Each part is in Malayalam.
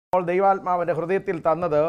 അപ്പോൾ ദൈവാത്മാവിന്റെ ഹൃദയത്തിൽ തന്നത്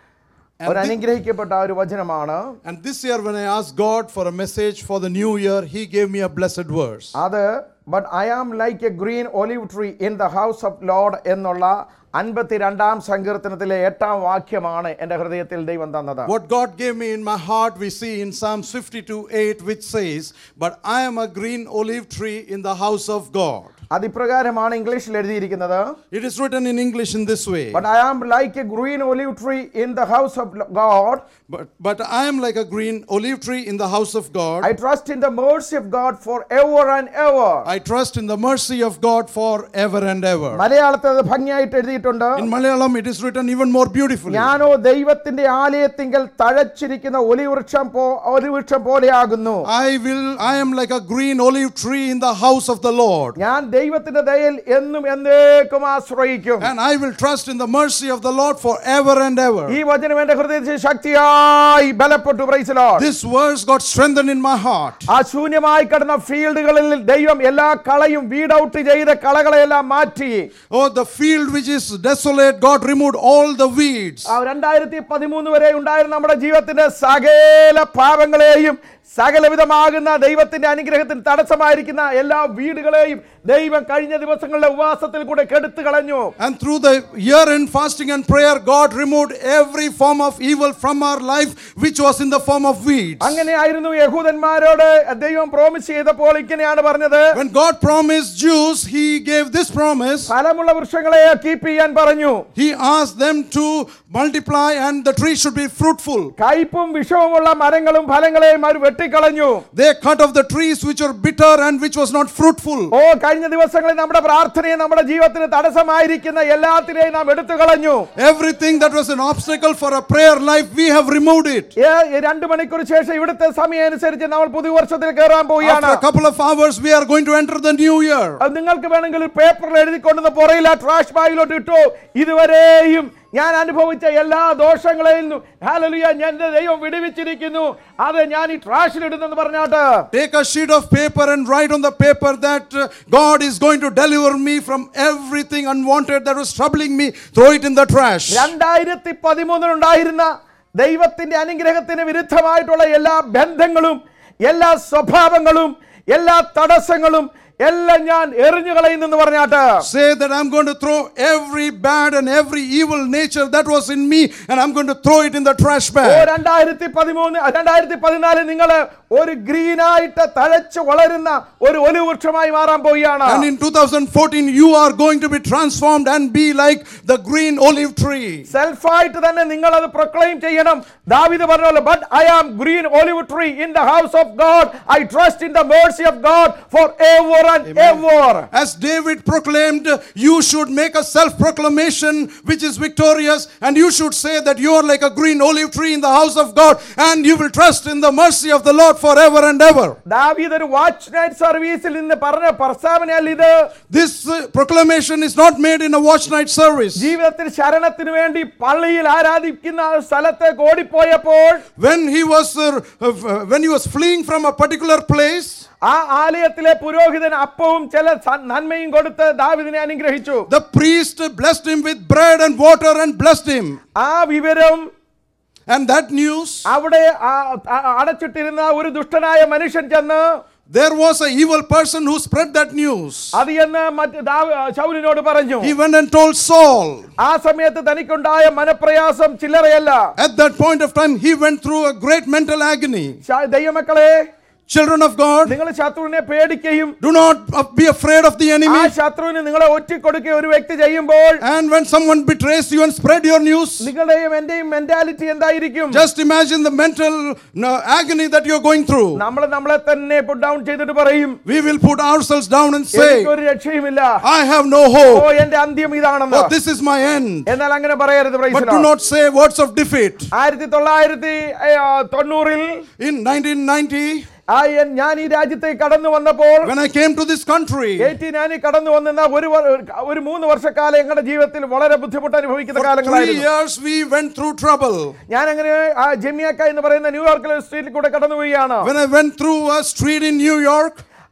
ഒരു അനുഗ്രഹിക്കപ്പെട്ട ഒരു വചനമാണ് And this year, when I asked God for a message for the new year, He gave me a blessed verse. അത് but I am like a green olive tree in the house of lord എന്നുള്ള അൻപത്തിരണ്ടാം സങ്കീർത്തനത്തിലെ എട്ടാം വാക്യമാണ് എൻ്റെ ഹൃദയത്തിൽ ദൈവം തന്നത് What God gave me in my heart, we see in Psalm 52 8, which says, But I am a green olive tree in the house of God. അതിപ്രകാരമാണ് ഇംഗ്ലീഷിൽ എഴുതിയിരിക്കുന്നത് It is written in English in this way. But I am like a green olive tree in the house of God But, but I am like a green olive tree in the house of God. I trust in the mercy of God for ever and ever I trust in the mercy of God for ever and ever. മലയാളത്തിൽ അത് ഭംഗിയായിട്ട് എഴുതിയിട്ടുണ്ട് In Malayalam, it is written even more beautifully. ഞാനോ ദൈവത്തിന്റെ ആലയത്തിങ്കൽ തഴച്ചിരിക്കുന്ന ഒലിവൃക്ഷം പോ ഒലിവൃക്ഷം പോലെയാകുന്നു I will, I am like a green olive tree in the house of the Lord. ഞാൻ ദൈവത്തിന്റെ ദയയിൽ എന്നും എന്നേക്കും ആശ്രയിക്കും And I will trust in the mercy of the Lord forever and ever. ഈ വചനം എന്റെ ഹൃദയത്തിൽ ശക്തിയായി ബലപ്പെട്ടു പ്രൈസലോ This verse got strengthened in my heart. ആ ശൂന്യമായി കിടന്ന ഫീൽഡുകളിൽ ദൈവം എല്ലാ കളയും വീഡ് ഔട്ട് ചെയ്ത് കളകളെല്ലാം മാറ്റി Oh, the field which is desolate, God removed all the weeds. ആ രണ്ടായിരത്തി പതിമൂന്ന് വരെ ഉണ്ടായിരുന്ന നമ്മുടെ ജീവിതത്തിന്റെ സകല പാപങ്ങളെയും സകലവിധമാകുന്ന ദൈവത്തിന്റെ അനുഗ്രഹത്തിന് തടസ്സമായിരിക്കുന്ന എല്ലാ വീടുകളെയും ദൈവം കഴിഞ്ഞ ദിവസങ്ങളുടെ ഉപവാസത്തിൽ കൂടെ കെടുത്തു കളഞ്ഞു And through the year in fasting and prayer, God removed every form of evil from our life which was in the form of weeds. അങ്ങനെയായിരുന്നു യഹൂദന്മാരോട് ദൈവം പ്രോമിസ് ചെയ്തപ്പോൾ ഇങ്ങനെയാണ് പറഞ്ഞത് When God promised Jews, He gave this promise. ഫലമുള്ള വൃക്ഷങ്ങളെ കീപ്പ് ചെയ്യാൻ പറഞ്ഞു He asked them to multiply and the tree should be fruitful. കയ്പും വിഷവുമുള്ള മരങ്ങളും ഫലങ്ങളെയും അവർ വെട്ടിക്കളഞ്ഞു They cut off the trees which are bitter and which was not fruitful. ഓ കഴിഞ്ഞ ദിവസങ്ങളിൽ നമ്മുടെ പ്രാർത്ഥനയും നമ്മുടെ ജീവിതത്തിന് തടസ്സമായിരിക്കുന്ന എല്ലാത്തിനെയും നാം എടുത്തു കളഞ്ഞു Everything that was an obstacle for a prayer life, we have removed it. ഏ- ഈ രണ്ട് മണിക്കൂർ ശേഷം ഇവിടുത്തെ സമയം അനുസരിച്ച് നമ്മൾ പുതുവർഷത്തിൽ കയറാൻ പോവുകയാണ് After a couple of hours, we are going to enter the new year. അത് നിങ്ങൾക്ക് വേണമെങ്കിൽ ഒരു പേപ്പറിൽ എഴുതിക്കൊണ്ടുവന്ന് പുറയില്ല ട്രാഷ് ബാഗിലോട്ട് ഇട്ടു ഇതുവരെയും ഞാൻ അനുഭവിച്ച എല്ലാ ദോഷങ്ങളെയും ഹാലലുയ എന്റെ ദൈവം വിടുവിച്ചിരിക്കുന്നു അത് ഞാൻ ഈ ട്രാഷിലിടുന്നെന്ന് പറഞ്ഞാട്ട് Take a sheet of paper and write on the paper that uh, God is going to deliver me from everything unwanted that was troubling me. Throw it in the trash. രണ്ടായിരത്തി പതിമൂന്നിലുണ്ടായിരുന്ന ദൈവത്തിന്റെ അനുഗ്രഹത്തിന് വിരുദ്ധമായിട്ടുള്ള എല്ലാ ബന്ധങ്ങളും എല്ലാ സ്വഭാവങ്ങളും എല്ലാ തടസ്സങ്ങളും എല്ലാം ഞാൻ എറിഞ്ഞു കളയുന്നെന്ന് പറഞ്ഞാട്ട് Say that I'm going to throw every bad and every evil nature that was in me and I'm going to throw it in the trash oh bag. രണ്ടായിരത്തി പതിമൂന്ന് രണ്ടായിരത്തി പതിനാല് നിങ്ങൾ ഒരു ഗ്രീനായിട്ട് തഴച്ച് വളരുന്ന ഒരു ഒലി വൃക്ഷമായി മാറാൻ പോവുകയാണ് And in 2014, you are going to be transformed and be like the green olive tree. സെൽഫായിട്ട് തന്നെ നിങ്ങൾ അത് പ്രൊക്ലെയിം ചെയ്യണം ദാവിദ് പറഞ്ഞല്ലോ but I am green olive tree in the house of God I trust in the mercy of God for ever and ever As David proclaimed, you should make a self proclamation which is victorious, and you should say that you are like a green olive tree in the house of God, and you will trust in the mercy of the Lord forever and ever. ദാവീദ് ഒരു വാച്ച് നൈറ്റ് സർവീസിൽ നിന്ന് പറഞ്ഞ പ്രസ്താവനയല്ല ഇത് This uh, proclamation is not made in a watch night service. ജീവിതത്തിൽ ശരണത്തിന് വേണ്ടി പള്ളിയിൽ ആരാധിക്കുന്ന ആ സ്ഥലത്തേക്ക് ഓടിപ്പോയപ്പോൾ When he was uh, uh, when he was fleeing from a particular place, ആ ആലയത്തിലെ പുരോഹിതൻ അപ്പവും ചില സ- നന്മയും കൊടുത്ത് ദാവിദിനെ അനുഗ്രഹിച്ചു the priest blessed him with bread and water and blessed him. ആ വിവരം And that news, അവിടെ ആ- ആ- അടച്ചിട്ടിരുന്ന ഒരു ദുഷ്ടനായ മനുഷ്യൻ ചെന്ന് there was a evil person who spread that news. അത് എന്ന് മറ്റ് ദാവ- ശൗലിനോട് പറഞ്ഞു He went and told Saul. ആ സമയത്ത് തനിക്കുണ്ടായ മനപ്രയാസം ചില്ലറയല്ല At that point of time, he went through a great mental agony. ശ- ദൈവമക്കളെ Children of God, നിങ്ങൾ ശത്രുവിനെ പേടിക്കുകയും do not uh, be afraid of the ആ enemy. ശത്രുവിന് നിങ്ങളെ ഒറ്റിക്കൊടുക്കുകയും ഒരു വ്യക്തി ചെയ്യുമ്പോൾ And when someone betrays you and spread your news, നിങ്ങളുടെയും എന്റെയും മെന്റാലിറ്റി എന്തായിരിക്കും just imagine the mental no, agony that you're going through. നമ്മൾ നമ്മളെ തന്നെ പുട്ട് ഡൗൺ ചെയ്തിട്ട് പറയും We will put ourselves down and say, എനിക്കൊരു രക്ഷയുമില്ല I have no oh hope. എന്റെ അന്ത്യം ഇതാണെന്ന് Oh, this is my end. എന്നാൽ അങ്ങനെ പറയരുത് praise But the do Lord. not say words of defeat. ആയിരത്തി തൊള്ളായിരത്തി ഏ, ആ, തൊണ്ണൂറിൽ In 1990, ആ എൻ- ഞാൻ ഈ രാജ്യത്തേക്ക് കടന്നു വന്നപ്പോൾ when I came to this country, eighty നയനിൽ കടന്നു വന്നിരുന്ന ഒരു വർ- ഒരു മൂന്ന് വർഷക്കാലം ഞങ്ങളുടെ ജീവിതത്തിൽ വളരെ ബുദ്ധിമുട്ട് അനുഭവിക്കുന്ന for three കാലങ്ങളായിരുന്നു years we went through trouble. ഞാൻ അങ്ങനെ ആ ജെമിയാക്ക എന്ന് പറയുന്ന ന്യൂയോർക്കിലെ സ്ട്രീറ്റിൽ കൂടെ കടന്നു പോവുകയാണ് When I went through a street in New York,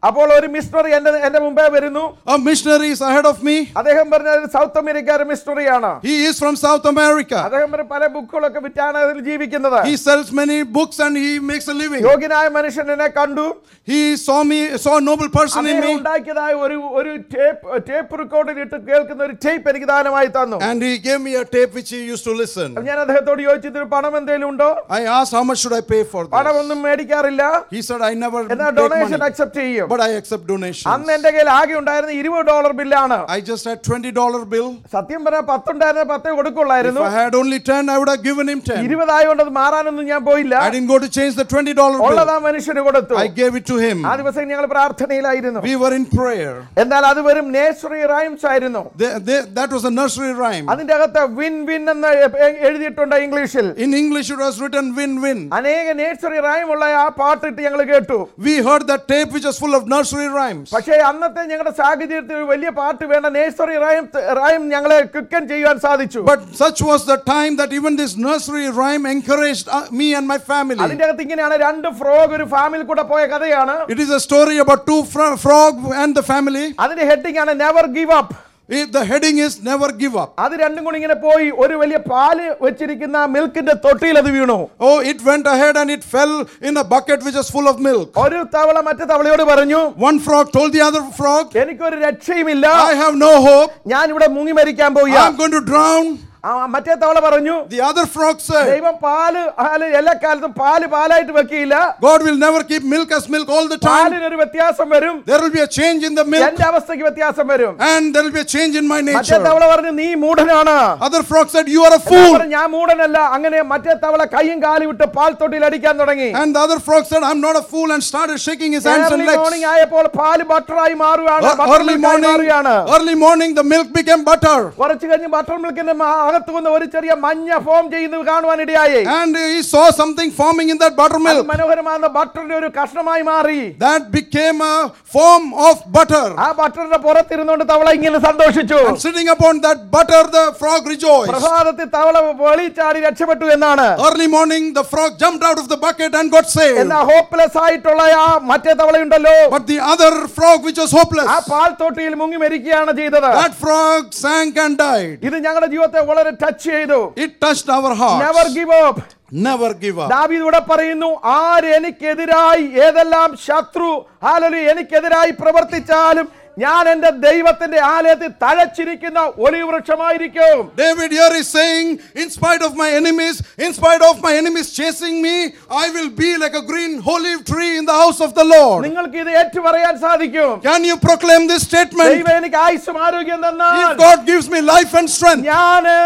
അപ്പോൾ ഒരു മിഷണറി എന്റെ എന്റെ മുമ്പേ വരുന്നു A missionary is ahead of me. അദ്ദേഹം പറഞ്ഞ ഒരു സൗത്ത് അമേരിക്കയുടെ മിഷണറിയാണ് He is from South America. അദ്ദേഹം പറഞ്ഞ പല ബുക്കുകളൊക്കെ വിറ്റാണ് അതിൽ ജീവിക്കുന്നത് He sells many books and he makes a living. യോഗ്യനായ മനുഷ്യൻ എന്നെ കണ്ടു He saw me, saw a noble person in അദ്ദേഹം me, ഉണ്ടാക്കിയതായ ഒരു ഒരു ടേപ്പ് ടേപ്പ് റെക്കോർഡിൽ ഇട്ട് കേൾക്കുന്ന ഒരു ടേപ്പ് എനിക്ക് ദാനമായി തന്നു and he gave me a tape which he used to listen. അപ്പോൾ ഞാൻ അദ്ദേഹത്തോട് ചോദിച്ചു ഇതിന് പണം എന്തെങ്കിലും ഉണ്ടോ I asked how much should I pay for this. പണമൊന്നും മേടിക്കാറില്ല He said I never എന്നാൽ take ഡൊണേഷൻ money, അക്സെപ്റ്റ് ചെയ്യും but I accept donations. അന്ന് എന്റെ കയ്യിൽ ആകെ ഉണ്ടായിരുന്ന ഇരുപത് ഡോളർ ബില്ലാണ് I just had twenty dollar bill. സത്യം പറഞ്ഞാൽ പത്തുണ്ടായിരുന്ന പത്തേ If കൊടുക്കുള്ളായിരുന്നു I had only ten, I would have given him ten. ഇരുപതായോണ്ട് അത് മാറാനൊന്നും ഞാൻ പോയില്ല I didn't go to change the twenty dollar ഉള്ളത് bill. ആ മനുഷ്യന് കൊടുത്തു I gave it to him. ആ ദിവസം ഞങ്ങൾ പ്രാർത്ഥനയിലായിരുന്നു We were in prayer. എന്നാൽ അത് വെറും നേഴ്സറി റൈംസ് ആയിരുന്നു They- they- that was a nursery rhyme. അതിന്റെ അകത്ത് വിൻ വിൻ എന്ന് എ- എഴുതിയിട്ടുണ്ട് ഇംഗ്ലീഷിൽ In English, it was written win-win. അനേക നേഴ്സറി റൈം ഉള്ള ആ പാട്ടിട്ട് ഞങ്ങൾ കേട്ടു We heard that tape which was full of nursery rhymes. പക്ഷേ അന്നത്തെ ഞങ്ങളുടെ സാഹചര്യത്തിൽ ഒരു വലിയ പാട്ട് വേണ്ട നേഴ്സറി റൈം റൈം ഞങ്ങളെ ക്വിക്കൻ ചെയ്യുവാൻ സാധിച്ചു But such was the time that even this nursery rhyme encouraged uh, me and my family. അതിന്റെ അകത്ത് ഇങ്ങനെയാണ് രണ്ട് ഫ്രോഗ് ഒരു ഫാമിലി കൂടെ പോയ കഥയാണ് It is a story about two fro- frog and the family. അതിന്റെ ഹെഡിങ് ആണ് never give up It- the heading is never give up. അത് രണ്ടും കൂടി ഇങ്ങനെ പോയി ഒരു വലിയ പാല് വെച്ചിരിക്കുന്ന മിൽക്കിന്റെ തൊട്ടിയിൽ അത് വീണു Oh, it went ahead and it fell in a bucket which was full of milk. ഒരു തവള മറ്റു തവളയോട് പറഞ്ഞു One frog told the other frog, എനിക്കൊരു രക്ഷയുമില്ല I have no hope. ഞാൻ ഇവിടെ മുങ്ങി മരിക്കാൻ പോയി I'm going to drown. മറ്റേ തവള പറഞ്ഞു The other frog said, ദൈവം പാല് പാല് എല്ലാ കാലത്തും പാല് പാലായിട്ട് വെക്കില്ല God will never keep milk as milk all the time. പാലിനൊരു വ്യത്യാസം വരും There will be a change in the milk എന്റെ അവസ്ഥയ്ക്ക് വ്യത്യാസം വരും and there will be a change in my മറ്റേ nature. തവള പറഞ്ഞു നീ മൂഢനാണ് Other frog said, You are a ഞാൻ fool. പറഞ്ഞു, ഞാൻ മൂഢനല്ല അങ്ങനെ മറ്റേ തവള കൈയും കാലും വിട്ട് പാൽ തൊട്ടിയിൽ അടിക്കാൻ തുടങ്ങി And the other frog said, I'm not a fool and started shaking his hands and Early morning legs. ആയപ്പോൾ പാല് ബട്ടറായി മാറുകയാണ് Uh, butter early milk ആയി morning, മാറുകയാണ് early morning, the milk became butter. കുറച്ച് കഴിഞ്ഞ് ബട്ടർ മിൽക്കിന്റെ അകത്ത് വന്ന് ഒരു ചെറിയ മഞ്ഞ ഫോം ചെയ്യുന്നത് കാണുവാൻ ഇടയായി And he saw something forming in that അത് buttermilk. മനോഹരമായ ബട്ടറിന്റെ ഒരു കഷ്ണമായി മാറി That became a form of butter. ആ ബട്ടറിന്റെ പുറത്തിരുന്നുകൊണ്ട് തവള ഇങ്ങനെ സന്തോഷിച്ചു And sitting upon that butter, the frog rejoiced. പ്രഭാതത്തിൽ തവള വെളിച്ചാടി രക്ഷപ്പെട്ടു എന്നാണ് Early morning, the frog jumped out of the bucket and got saved. എന്നാ ഹോപ്പ്ലെസ് ആയിട്ടുള്ള ആ മറ്റേ തവളയുണ്ടല്ലോ But the other frog, which was hopeless, ആ പാൽ തൊട്ടിയിൽ മുങ്ങി മരിക്കുകയാണ് ചെയ്തത് that frog sank and died. ഇത് ഞങ്ങളുടെ ജീവിതത്തെ വളരെ ടച്ച് ചെയ്തു It touched our never hearts. Give up Never give up. ദാവീദ് ഇവിടെ പറയുന്നു ആര് എനിക്കെതിരായി ഏതെല്ലാം ശത്രു ഹാലലു എനിക്കെതിരായി പ്രവർത്തിച്ചാലും ഞാൻ എന്റെ ദൈവത്തിന്റെ ആലയത്തിൽ തഴച്ചിരിക്കുന്ന ഒലിവ് വൃക്ഷമായിരിക്കും David here is saying, in spite of my enemies, in spite of my enemies chasing me, I will be like a green olive tree in the house of the Lord. നിങ്ങൾക്ക് ഇത് ഏറ്റുപറയാൻ സാധിക്കും Can you proclaim this statement? ദൈവം എനിക്ക് ആയുസ്സും ആരോഗ്യം If തന്നാൽ God gives me life and strength, ഞാന്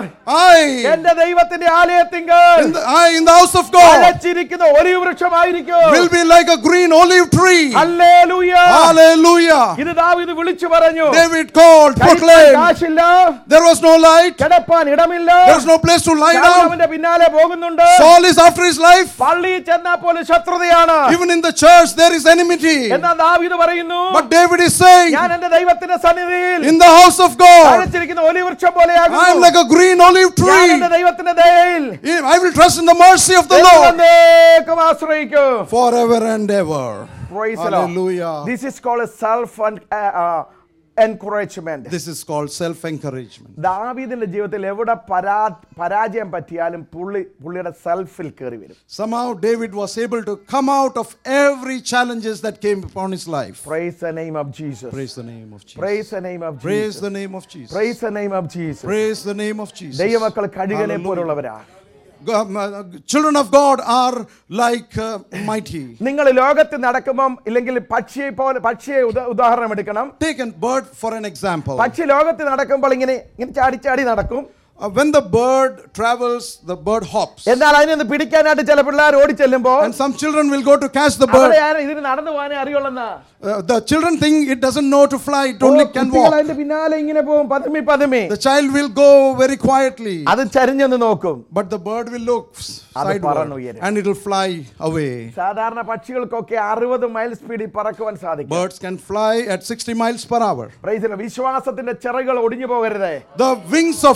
I, എന്റെ ദൈവത്തിന്റെ ആലയത്തിങ്കൽ in the, I in the house of God, തഴച്ചിരിക്കുന്ന ഒലിവ് വൃക്ഷമായിരിക്കും will be like a green olive tree. ഹല്ലേലൂയ Hallelujah. ഇത് ദാവീദ് വിളിച്ചു പറഞ്ഞു David called, കഴിക്കാൻ proclaimed. കാശില്ല There was no light, കിടപ്പാൻ ഇടമില്ല there was no place to lie Saul down. അവന്റെ പിന്നാലെ പോകുന്നുണ്ട് Saul is after his life. പള്ളിയിൽ ചെന്നാൽ പോലും ശത്രുതയാണ് Even in the church, there is enmity. എന്നാൽ ദാവീദ് പറയുന്നു But David is saying, ഞാൻ എന്റെ ദൈവത്തിന്റെ സന്നിധിയിൽ in the house of God, തഴച്ചിരിക്കുന്ന ഒലിവൃക്ഷം I am പോലെയാകുന്നു like a green olive ഞാൻ tree. എന്റെ ദൈവത്തിന്റെ ദയയിൽ I will trust in the mercy of the Lord എന്നേക്കും ആശ്രയിക്കും forever and ever. Praise the Lord. Hallelujah. This is called a self and uh, uh, encouragement. This is called self encouragement. ദാവീദിന്റെ ജീവിതത്തിൽ എവിടെ പരാ പരാജയം പറ്റിയാലും പുള്ളി പുള്ളിയുടെ സെൽഫിൽ കയറി വരും Somehow David was able to come out of every challenges that came upon his life. Praise the name of Jesus. Praise the name of Jesus. Praise the name of Praise Jesus. the name of Jesus. Praise the name of Jesus. Praise the name of Jesus. ദൈവമക്കൾ കഴുകനെ Hallelujah. പോലുള്ളവരാ Go- um, uh, Children of God are like uh, mighty. നിങ്ങൾ ലോകത്ത് നടക്കുമ്പം ഇല്ലെങ്കിൽ പക്ഷിയെ പോലെ പക്ഷിയെ ഉദാ- ഉദാഹരണം എടുക്കണം Take a bird for an example. പക്ഷി ലോകത്ത് നടക്കുമ്പോൾ ഇങ്ങനെ ഇങ്ങനെ ചാടി ചാടി നടക്കും Uh, when the bird travels, the bird hops. എന്നാൽ അതിനൊന്ന് പിടിക്കാനായിട്ട് ചില പിള്ളേർ ഓടി ചെല്ലുമ്പോ And some children will go to catch the bird. അവിടെ ആരും ഇതിന് നടന്നു പോകാനേ അറിയുള്ളെന്നാ Uh, the children think it doesn't know to fly, it oh, only can കുട്ടികൾ walk. അതിന്റെ പിന്നാലെ ഇങ്ങനെ പോകും പതുമി പതുമി The child will go very quietly, അത് ചരിഞ്ഞൊന്ന് നോക്കും but the bird will look അത് sideward പറന്നുയരും. and it will fly away. സാധാരണ പക്ഷികൾക്കൊക്കെ അറുപത് മൈൽ സ്പീഡിൽ പറക്കുവാൻ സാധിക്കും Birds can fly at 60 miles per hour. Praise the Lord. വിശ്വാസത്തിന്റെ ചിറകുകൾ ഒടിഞ്ഞു പോകരുതേ The wings of faith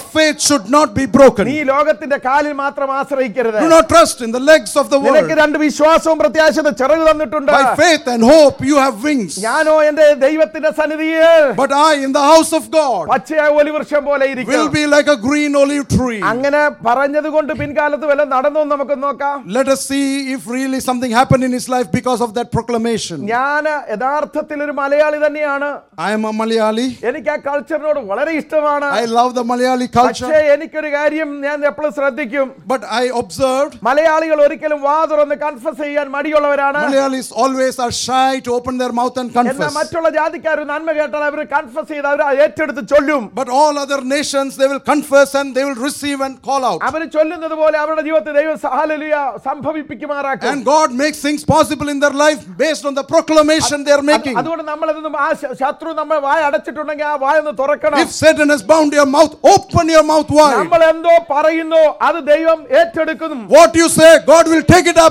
should not be broken. നീ ലോകത്തിന്റെ കാലിൽ മാത്രം ആശ്രയിക്കരുത് Do not trust in the legs of the നിനക്ക് world. രണ്ട് വിശ്വാസവും പ്രത്യാശത ചിറകു തന്നിട്ടുണ്ട് By faith and hope, you have wings. ഞാനോ എന്റെ ദൈവത്തിന്റെ സന്നിധിയിൽ But I, in the house of God, പച്ചയായ ഒലിവൃക്ഷം പോലെ will ഇരിക്കും be like a green olive tree. അങ്ങനെ പറഞ്ഞത് കൊണ്ട് പിൻകാലത്ത് വല്ല നടന്നോ എന്ന് നമുക്ക് നോക്കാം Let us see if really something happened in his life because of that proclamation. ഞാൻ യഥാർത്ഥത്തിൽ ഒരു മലയാളി തന്നെയാണ് I am a Malayali. എനിക്ക് ആ കൾച്ചറിനോട് വളരെ ഇഷ്ടമാണ് I love the Malayali culture. പക്ഷേ എനിക്കൊരു കാര്യം ഞാൻ എപ്പോഴും ശ്രദ്ധിക്കും But I observed മലയാളികൾ ഒരിക്കലും വാ തുറന്ന് കൺഫസ് ചെയ്യാൻ മടിയുള്ളവരാണ് Malayalis always are shy to open their mouth and എന്നാൽ confess. മറ്റുള്ള ജാതിക്കാർ നന്മ കേട്ടാൽ അവർ കൺഫസ് ചെയ്ത് അവർ ഏറ്റെടുത്ത് ചൊല്ലും But all other nations, they will confess and they will receive and call out. അവർ ചൊല്ലുന്നത് പോലെ അവരുടെ ജീവിതത്തിൽ ദൈവം സഹാലലിയ സംഭവിപ്പിക്കുമാറാക്കും And God makes things possible in their life based on the proclamation they are making. അതുകൊണ്ട് നമ്മൾ ഇതൊന്നും ആ ശ- ശത്രു നമ്മൾ വായ അടച്ചിട്ടുണ്ടെങ്കിൽ ആ വായ ഒന്ന് തുറക്കണം If Satan has bound your mouth, open your mouth wide. നമ്മൾ എന്തോ പറയുന്നു അത് ദൈവം ഏറ്റെടുക്കുന്നു What you say, God will take it up.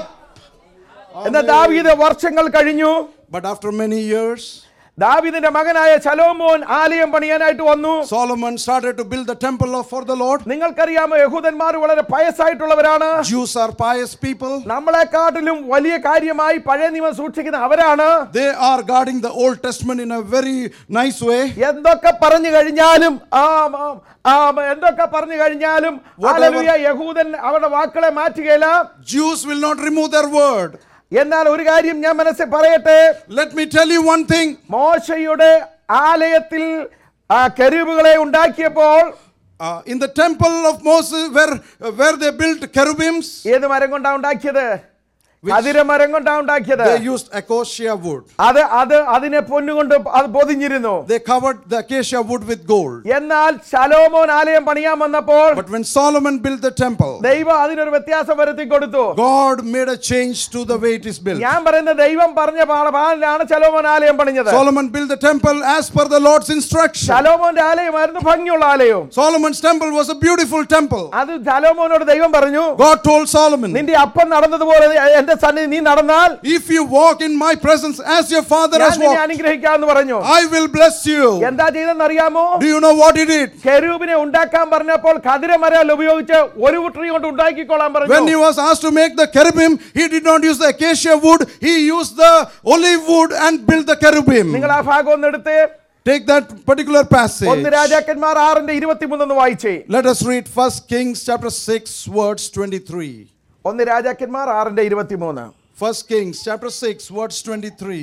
എന്നാൽ ദാവീദ് വർഷങ്ങൾ കഴിഞ്ഞു But after many years, ദാവീദിന്റെ മകനായ ശലോമോൻ ആലയം പണിയാനായിട്ട് വന്നു Solomon started to build the temple of, for the Lord. നിങ്ങൾക്കറിയാമോ യഹൂദന്മാർ വളരെ പയസ്സായിട്ടുള്ളവരാണ് Jews are pious people. നമ്മളെക്കാട്ടിലും വലിയ കാര്യമായി പഴയ നിയമം സൂക്ഷിക്കുന്ന അവരാണ് They are guarding the Old Testament in a very nice way. എന്തൊക്കെ പറഞ്ഞു കഴിഞ്ഞാലും ആ ആ, ആ, എന്തൊക്കെ പറഞ്ഞു കഴിഞ്ഞാലും Whatever. ഹല്ലേലൂയ, യഹൂദൻ അവരുടെ വാക്കുകളെ മാറ്റുകയില്ല Jews will not remove their word. എന്നാൽ ഒരു കാര്യം ഞാൻ മനസ്സിൽ പറയട്ടെ Let me tell you one thing. മോശയുടെ ആലയത്തിൽ ആ കെരൂബുകളെ ഉണ്ടാക്കിയപ്പോൾ Uh, in the temple of Moses, where, where they built cherubims, ഏത് മരം കൊണ്ടാ ഉണ്ടാക്കിയത് അതിര മരം കൊണ്ടാ ഉണ്ടാക്കിയത് they used acacia wood. അത് അത് അതിനെ പൊന്നുകൊണ്ട് അത് പൊതിഞ്ഞിരുന്നു They covered the acacia wood with gold. എന്നാൽ ശലോമോൻ ആലയം പണിയാൻ വന്നപ്പോൾ But when Solomon built the temple, ദൈവം അതിനൊരു വ്യത്യാസം വരുത്തി കൊടുത്തു God made a change to the way it is built. ഞാൻ പറയുന്ന ദൈവം പറഞ്ഞ പാടിലാണ് ശലോമോൻ ആലയം പണിഞ്ഞത് Solomon built the temple as per the Lord's instruction. ശലോമോന്റെ ആലയമായിരുന്നു ഭംഗിയുള്ള ആലയവും Solomon's temple was a beautiful temple. അത് ശലോമോനോട് ദൈവം പറഞ്ഞു God told Solomon, നിന്റെ അപ്പം നടന്നതുപോലെ എന്റെ സന്നിധി നീ നടന്നാൽ If you walk in my presence as your father ഞാൻ has നിന്നെ walked, അനുഗ്രഹിക്കാന്ന് പറഞ്ഞു I will bless you. എന്താ ചെയ്തെന്ന് അറിയാമോ Do you know what he did? കെരൂബിനെ ഉണ്ടാക്കാൻ പറഞ്ഞപ്പോൾ കതിരമരൽ ഉപയോഗിച്ച് ഒരു കുട്ടറി കൊണ്ട് ഉണ്ടാക്കിക്കോളാൻ When he പറഞ്ഞു was asked to make the cherubim, he did not use the acacia wood, he used the olive wood and built the cherubim. നിങ്ങൾ ആ ഭാഗം ഒന്ന് എടുത്ത് Take that particular passage. ഒന്ന് രാജാക്കന്മാർ ആറിന്റെ ഇരുപത്തിമൂന്ന് വായിച്ചേ Let us read 1 Kings chapter 6, words 23. ഒന്ന് രാജാക്കന്മാർ ആറിന്റെ ഇരുപത്തിമൂന്ന് 1 Kings chapter 6, words 23.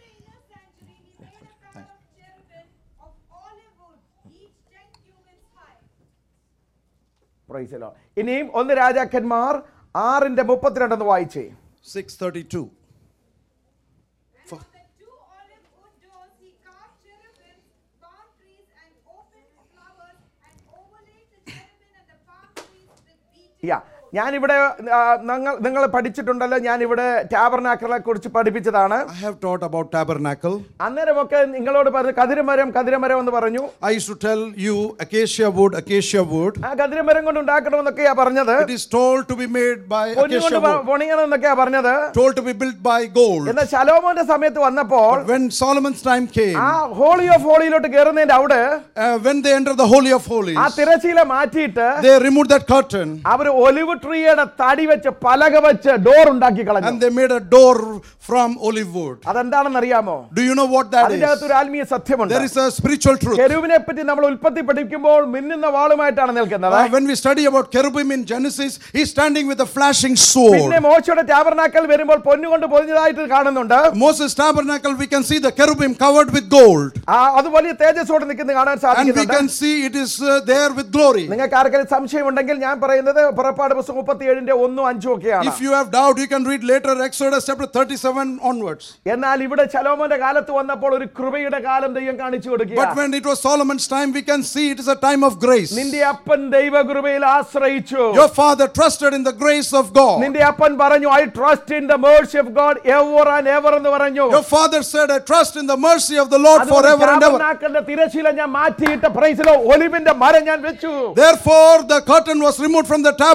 of olive wood, each ten cubits high. Praise the Lord. ഇനിയും ഒന്ന് രാജാക്കന്മാർ ആറിന്റെ മുപ്പത്തിരണ്ടെന്ന് വായിച്ചേ 632. And on the two olive wood doors he carved cherubims, palm trees, and opened flowers, and overlaid the cherubim and the palm trees with beaten യാ ഞാനിവിടെ ആ, നിങ്ങൾ നിങ്ങൾ പഠിച്ചിട്ടുണ്ടല്ലോ ഞാനിവിടെ ടാബർനാക്കളെ കുറിച്ച് പഠിപ്പിച്ചതാണ് I have taught about tabernacle. അന്നേരമൊക്കെ നിങ്ങളോട് പറഞ്ഞു കതിരമരം കതിരമരം എന്ന് പറഞ്ഞു I used to tell you acacia wood, acacia wood. ആ കതിരമരം കൊണ്ട് ഉണ്ടാക്കണമെന്നൊക്കെയാ പറഞ്ഞത് It is told to be made by പൊന്നുകൊണ്ട് acacia wood, പൊണിയണം എന്നൊക്കെയാ പറഞ്ഞത് told to be built by gold. എന്നാൽ ശലോമോന്റെ സമയത്ത് വന്നപ്പോൾ But when Solomon's time came, ആ ഹോളി ഓഫ് ഹോളിയിലോട്ട് കയറുന്നതിന്റെ അവിടെ uh, when they entered the Holy of Holies, ആ തിരശീല മാറ്റിയിട്ട് they removed that curtain അവർ ഒലിവ് ട്രീയുടെ തടി വെച്ച് പലക വെച്ച് ഡോർ ഉണ്ടാക്കി കളഞ്ഞു and they made a door from olive wood. അതെന്താണെന്ന് അറിയാമോ Do you know what that അതിന്റെ is? അകത്ത് ഒരു ആത്മീയ സത്യമുണ്ട് There is a spiritual truth. കെരുവിനെ പറ്റി നമ്മൾ ഉൽപ്പത്തി പഠിക്കുമ്പോൾ മിന്നുന്ന വാളുമായിട്ടാണ് നിൽക്കുന്നത് Uh, when we study about cherubim in Genesis, he's standing with a flashing പിന്നെ sword. മോശയുടെ ടാബർനാക്കൽ വരുമ്പോൾ പൊന്നുകൊണ്ട് പൊതിഞ്ഞതായിട്ട് കാണുന്നുണ്ട് Moses' tabernacle, we can see the cherubim covered with gold. ആ അത് വലിയ തേജസ്സോടെ നിൽക്കുന്നത് കാണാൻ And we സാധിക്കുന്നുണ്ട് can see it is uh, there with glory. നിങ്ങൾക്ക് ആർക്കെങ്കിലും സംശയമുണ്ടെങ്കിൽ ഞാൻ പറയുന്നത് പുറപ്പാട് പുസ്തകം മുപ്പത്തി ഏഴിന്റെ ഒന്നും അഞ്ചും ഒക്കെയാണ് If you have doubt, you can read later Exodus chapter 37 onwards. എന്നാൽ ഇവിടെ ശലോമോന്റെ കാലത്ത് വന്നപ്പോൾ ഒരു കൃപയുടെ കാലം ദൈവം കാണിച്ചു But കൊടുക്കുക when it was Solomon's time, we can see it is a time of grace. നിന്റെ അപ്പൻ ദൈവകൃപയിൽ ആശ്രയിച്ചു Your father trusted in the grace of God. നിന്റെ അപ്പൻ പറഞ്ഞു I trust in the mercy of God ever and ever എന്ന് പറഞ്ഞു Your father said, I trust in the mercy of the Lord അതുകൊണ്ട് forever and ever. ടാബർനാക്കലിന്റെ തിരശീല ഞാൻ മാറ്റിയിട്ട് പ്രൈസിലോ ഒലിവിന്റെ മരം ഞാൻ വെച്ചു Therefore, the curtain was removed from the tabernacle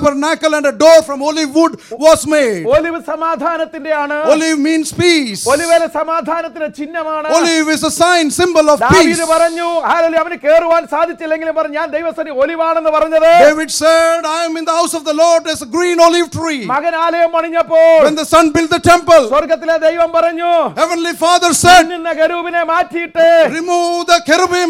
tabernacle and a door from olive wood was made. Olive സമാധാനത്തിന്റെയാണ് Olive means peace. ഒലിവേല സമാധാനത്തിന്റെ ചിഹ്നമാണ് Olive is a sign, symbol of peace. ദാവീദ് പറഞ്ഞു ഹാലലൂയ അവന് കേറുവാൻ സാധിച്ചില്ലെങ്കിലും പറഞ്ഞു ഞാൻ ദൈവസനി ഒലിവാണെന്ന് പറഞ്ഞത് David said, I am in the house of the Lord as a green olive tree. മകൻ ആലയം പണിഞ്ഞപ്പോൾ When the son built the temple, സ്വർഗത്തിലെ ദൈവം പറഞ്ഞു Heavenly Father said, മിന്നുന്ന കരൂപിനെ മാറ്റിയിട്ട് Remove the cherubim,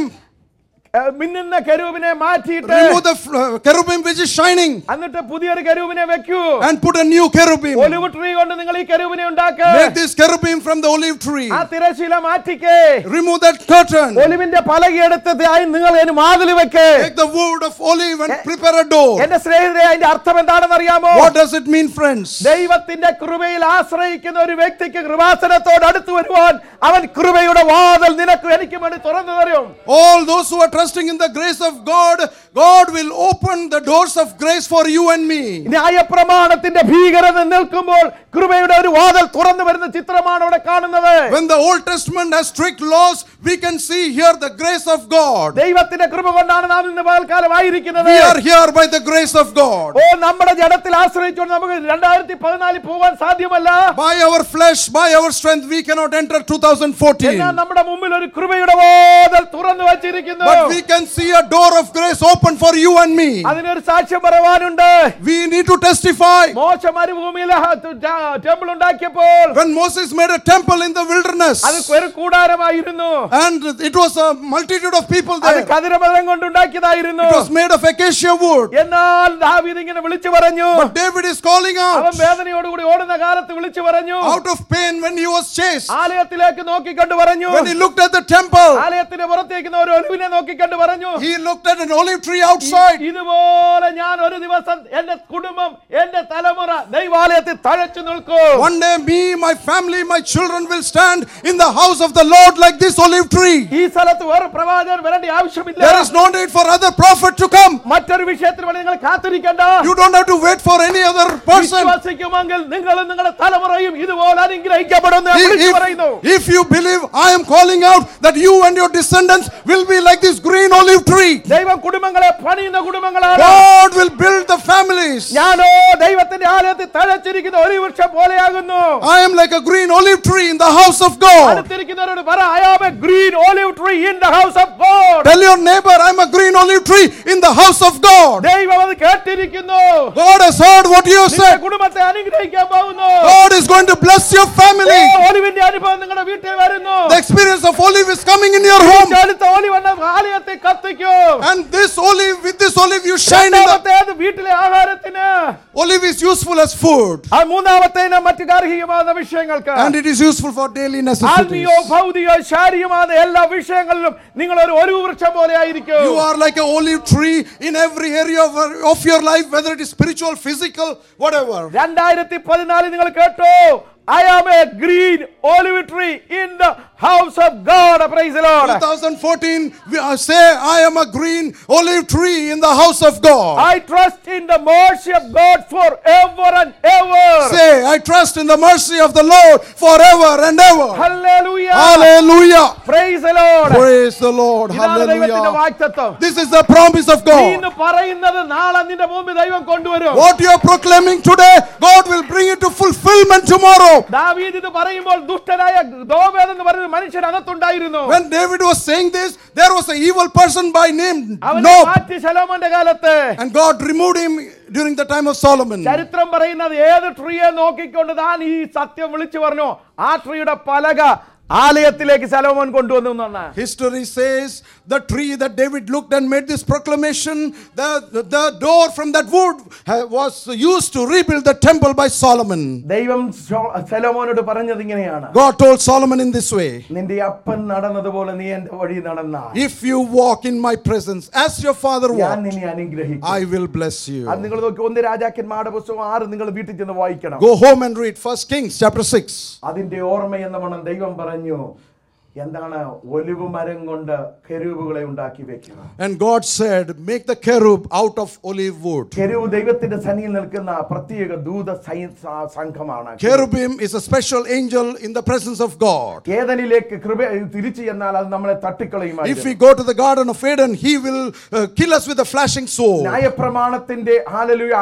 ഏ, മിന്നുന്ന കരൂപിനെ മാറ്റിയിട്ട് remove the f- uh, cherubim which is shining, എന്നിട്ട് പുതിയൊരു കരൂപിനെ വെക്കൂ and put a new cherubim. Olive tree കൊണ്ട് നിങ്ങൾ ഈ കരൂപിനെ ഉണ്ടാക്ക് Make this cherubim from the olive tree. ആ തിരശീല മാറ്റിക്കേ Remove that curtain. ഒലിവിന്റെ പലകയെടുത്ത് ആയി നിങ്ങൾ അതിന് മാതിൽ വെക്ക് Take the wood of olive and prepare a door. എന്റെ സ്നേഹിതരെ അതിന്റെ അർത്ഥം എന്താണെന്ന് അറിയാമോ What does it mean, friends? ദൈവത്തിന്റെ കൃപയിൽ ആശ്രയിക്കുന്ന ഒരു വ്യക്തിക്ക് കൃപാസനത്തോട് അടുത്ത് വരുവാൻ അവൻ കൃപയുടെ വാതിൽ നിനക്കും എനിക്കും വേണ്ടി തുറന്നു തരും All those who are trusting in the grace of God, God will open the doors of grace for you and me. ന്യായപ്രമാണത്തിന്റെ ഭീകരത നിൽക്കുമ്പോൾ കൃപയുടെ ഒരു വാതിൽ തുറന്നു വരുന്ന ചിത്രമാണ് അവിടെ കാണുന്നത് When the Old Testament has strict laws, we can see here the grace of God. ദൈവത്തിന്റെ കൃപ കൊണ്ടാണ് നാം ഇന്ന് പകൽക്കാലം ആയിരിക്കുന്നത് We are here by the grace of God. ഓ നമ്മുടെ ജഡത്തിൽ ആശ്രയിച്ചുകൊണ്ട് നമുക്ക് രണ്ടായിരത്തി പതിനാലിൽ പോകാൻ സാധ്യമല്ല By our flesh, by our strength, we cannot enter 2014. എന്നാൽ നമ്മുടെ മുമ്പിൽ ഒരു കൃപയുടെ വാതിൽ തുറന്നു വച്ചിരിക്കുന്നു But we can see a door of grace open for you and me. അതിനൊരു സാക്ഷ്യം പറയാനുണ്ട് We need to testify. മോശ മരുഭൂമിയിൽ ടെമ്പിൾ ഉണ്ടാക്കിയപ്പോൾ When Moses made a temple in the wilderness, അത് ഒരു കൂടാരമായിരുന്നു and it was a multitude of people അത് there, കതിരമതം കൊണ്ടുണ്ടാക്കിയതായിരുന്നു it was made of acacia wood. എന്നാൽ ദാവീദ് ഇങ്ങനെ വിളിച്ചു പറഞ്ഞു But David is calling അവൻ out വേദനയോടുകൂടി ഓടുന്ന കാലത്ത് വിളിച്ചു പറഞ്ഞു out of pain when he was chased. ആലയത്തിലേക്ക് നോക്കിക്കൊണ്ട് പറഞ്ഞു When he looked at the temple, ആലയത്തിന്റെ പുറത്തേക്കുന്ന ഒരു ഒലിവിനെ നോക്കിക്കൊണ്ട് പറഞ്ഞു he looked at an olive tree outside. ഇതുപോലെ ഞാൻ ഒരു ദിവസം എന്റെ കുടുംബം എന്റെ തലമുറ ദൈവാലയത്തിൽ തഴച്ചു നിൽക്കും One day, me, my family, my children will stand in the house of the Lord like this olive tree. ഈ സ്ഥലത്ത് വേറെ പ്രവാചകൻ വരേണ്ട ആവശ്യമില്ല There is no need for other prophet to come. മറ്റൊരു വിഷയത്തിന് വേണ്ടി നിങ്ങൾ കാത്തിരിക്കണ്ട You don't have to wait for any other person. വിശ്വസിക്കുമെങ്കിൽ നിങ്ങളും നിങ്ങളുടെ തലമുറയും ഇതുപോലെ അനുഗ്രഹിക്കപ്പെടുമെന്ന് ഞാൻ If, വിളിച്ചു പറയുന്നു if, if you believe, I am calling out that you and your descendants will be like this green olive tree. ദൈവം കുടുംബങ്ങളെ പണിയുന്ന കുടുംബങ്ങളാണ് God will build the families. ഞാനോ ദൈവത്തിന്റെ ആലയത്തിൽ തഴച്ചിരിക്കുന്ന ഒരു വൃക്ഷം പോലെയാകുന്നു I am like a green olive tree in the house of God. അടുത്തിരിക്കുന്നവരോട് പറ I am a green olive tree in the house of God Tell your neighbor, I'm a green olive tree in the house of God. ദൈവം അത് കേട്ടിരിക്കുന്നു God has heard what you have നിങ്ങളുടെ said. കുടുംബത്തെ അനുഗ്രഹിക്കാൻ പോകുന്നു God is going to bless your family. ഓ, ഒലിവിന്റെ അനുഭവം നിങ്ങളുടെ വീട്ടിൽ വരുന്നു The experience of olive is coming in your home. അടുത്ത ഒലിവ് എന്ന ആലയത്തെ കത്തിക്കും And this olive, with this olive, you shine in the. രണ്ടാമത്തേത് വീട്ടിലെ ആഹാരത്തിന് Olive is useful as food. ആ മൂന്നാമത്തേന് മറ്റു ഗാർഹികമാകുന്ന വിഷയങ്ങൾക്ക് And it is useful for daily necessities. ആത്മീയോ ഭൗതികോ ശാരീരികമായ എല്ലാ വിഷയങ്ങളിലും നിങ്ങൾ ഒരു ഒരു വൃക്ഷം പോലെ ആയിരിക്കും You are like an olive tree in every area of, of your life, whether it is spiritual, physical, whatever. രണ്ടായിരത്തി പതിനാലിൽ നിങ്ങൾ കേട്ടോ I am a green olive tree in the house of God praise Lord 2014, we uh, say, I am a green olive tree in the house of God. I trust in the mercy of God forever and ever. Say, I trust in the mercy of the Lord forever and ever. Hallelujah. Hallelujah. Praise the Lord. Praise the Lord. ഇതാണ് ദൈവത്തിന്റെ Hallelujah. വാക്തത്വം This is the promise of നീ God. ഇന്ന് പറയുന്നത് നാളെ നിന്റെ മുമ്പിൽ ദൈവം കൊണ്ടുവരും What you are proclaiming today, God will bring it to fulfillment tomorrow. ദാവീദ് ഇത് പറയുമ്പോൾ ദുഷ്ടനായ ദോവേദ് എന്ന് പറയുന്ന മനുഷ്യൻ അകത്തുണ്ടായിരുന്നു When David was saying this, there was an evil person by name അവനെ Nob, മാറ്റി ശലോമോന്റെ കാലത്ത് and God removed him during the time of Solomon. ചരിത്രം പറയുന്നത് ഏത് ട്രീയെ നോക്കിക്കൊണ്ട് താൻ ഈ സത്യം വിളിച്ചു പറഞ്ഞു ആ ട്രീയുടെ പലക ആലയത്തിലേക്ക് ശലോമോൻ കൊണ്ടുവന്നു എന്നാണ് History says the tree that David looked and made this proclamation, the, the, the door from that wood uh, was used to rebuild the temple by Solomon. ദൈവം ശോ- ശലോമോനോട് പറഞ്ഞത് ഇങ്ങനെയാണ് God told Solomon in this way നിന്റെ അപ്പൻ നടന്നതുപോലെ നീ എന്റെ വഴി നടന്ന If you walk in my presence as your father ഞാൻ walked, നിന്നെ അനുഗ്രഹിക്കും I will bless അത് you. നിങ്ങൾ നോക്കി ഒന്ന് രാജാക്കന്മാരുടെ പുസ്തകം ആറ് നിങ്ങൾ വീട്ടിൽ ചെന്ന് വായിക്കണം Go home and read First Kings chapter 6. അതിന്റെ ഓർമ്മയെന്ന മണം ദൈവം പറഞ്ഞു എന്താണ് ഒലിവ് മരം കൊണ്ട് കെരൂബുകളെ ഉണ്ടാക്കി വെക്കുക And God said, Make the cherub out of olive wood. കെരൂബ് ദൈവത്തിന്റെ സന്നിയിൽ നിൽക്കുന്ന പ്രത്യേക ദൂത സൈ- സ- സംഘമാണ് Cherubim is a special angel in the presence of God. ഏതനിലേക്ക് കൃപ തിരിച്ചു ചെന്നാൽ അത് നമ്മളെ If we തട്ടിക്കളയുമായിരുന്നു go to the Garden of Eden, He will uh, kill us with a flashing sword. ന്യായപ്രമാണത്തിന്റെ ഹാലലുയ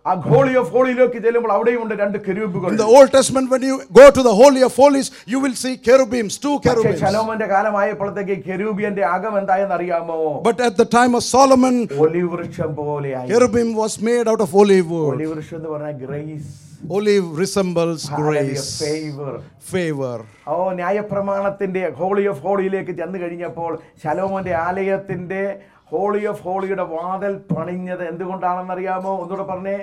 ആ ഹോളി ഓഫ് ഹോളിയിലേക്ക് ചെല്ലുമ്പോൾ അവിടെയും ഉണ്ട് രണ്ട് കെരൂബുകൾ In the Old Testament, when you go to the Holy of Holies, you will see cherubims, two പക്ഷേ cherubims. ശലോമന്റെ കാലമായപ്പോഴത്തേക്ക് കെരൂബിയന്റെ അകം എന്തായെന്ന് അറിയാമോ But at the time of Solomon, olive വൃക്ഷം പോലെയായി cherubim was made out of olive wood. ഒലിവ് വൃക്ഷം എന്ന് പറഞ്ഞാൽ grace Olive resembles grace, favour favor. ഓ ന്യായപ്രമാണത്തിന്റെ ഹോളി ഓഫ് ഹോളിയിലേക്ക് ചെന്ന് കഴിഞ്ഞപ്പോൾ ശലോമോന്റെ ആലയത്തിന്റെ ഹോളി ഓഫ് ഹോളിയുടെ വാതിൽ പണിഞ്ഞത് എന്തുകൊണ്ടാണെന്നറിയാമോ ഒന്നുകൂടെ പറഞ്ഞേ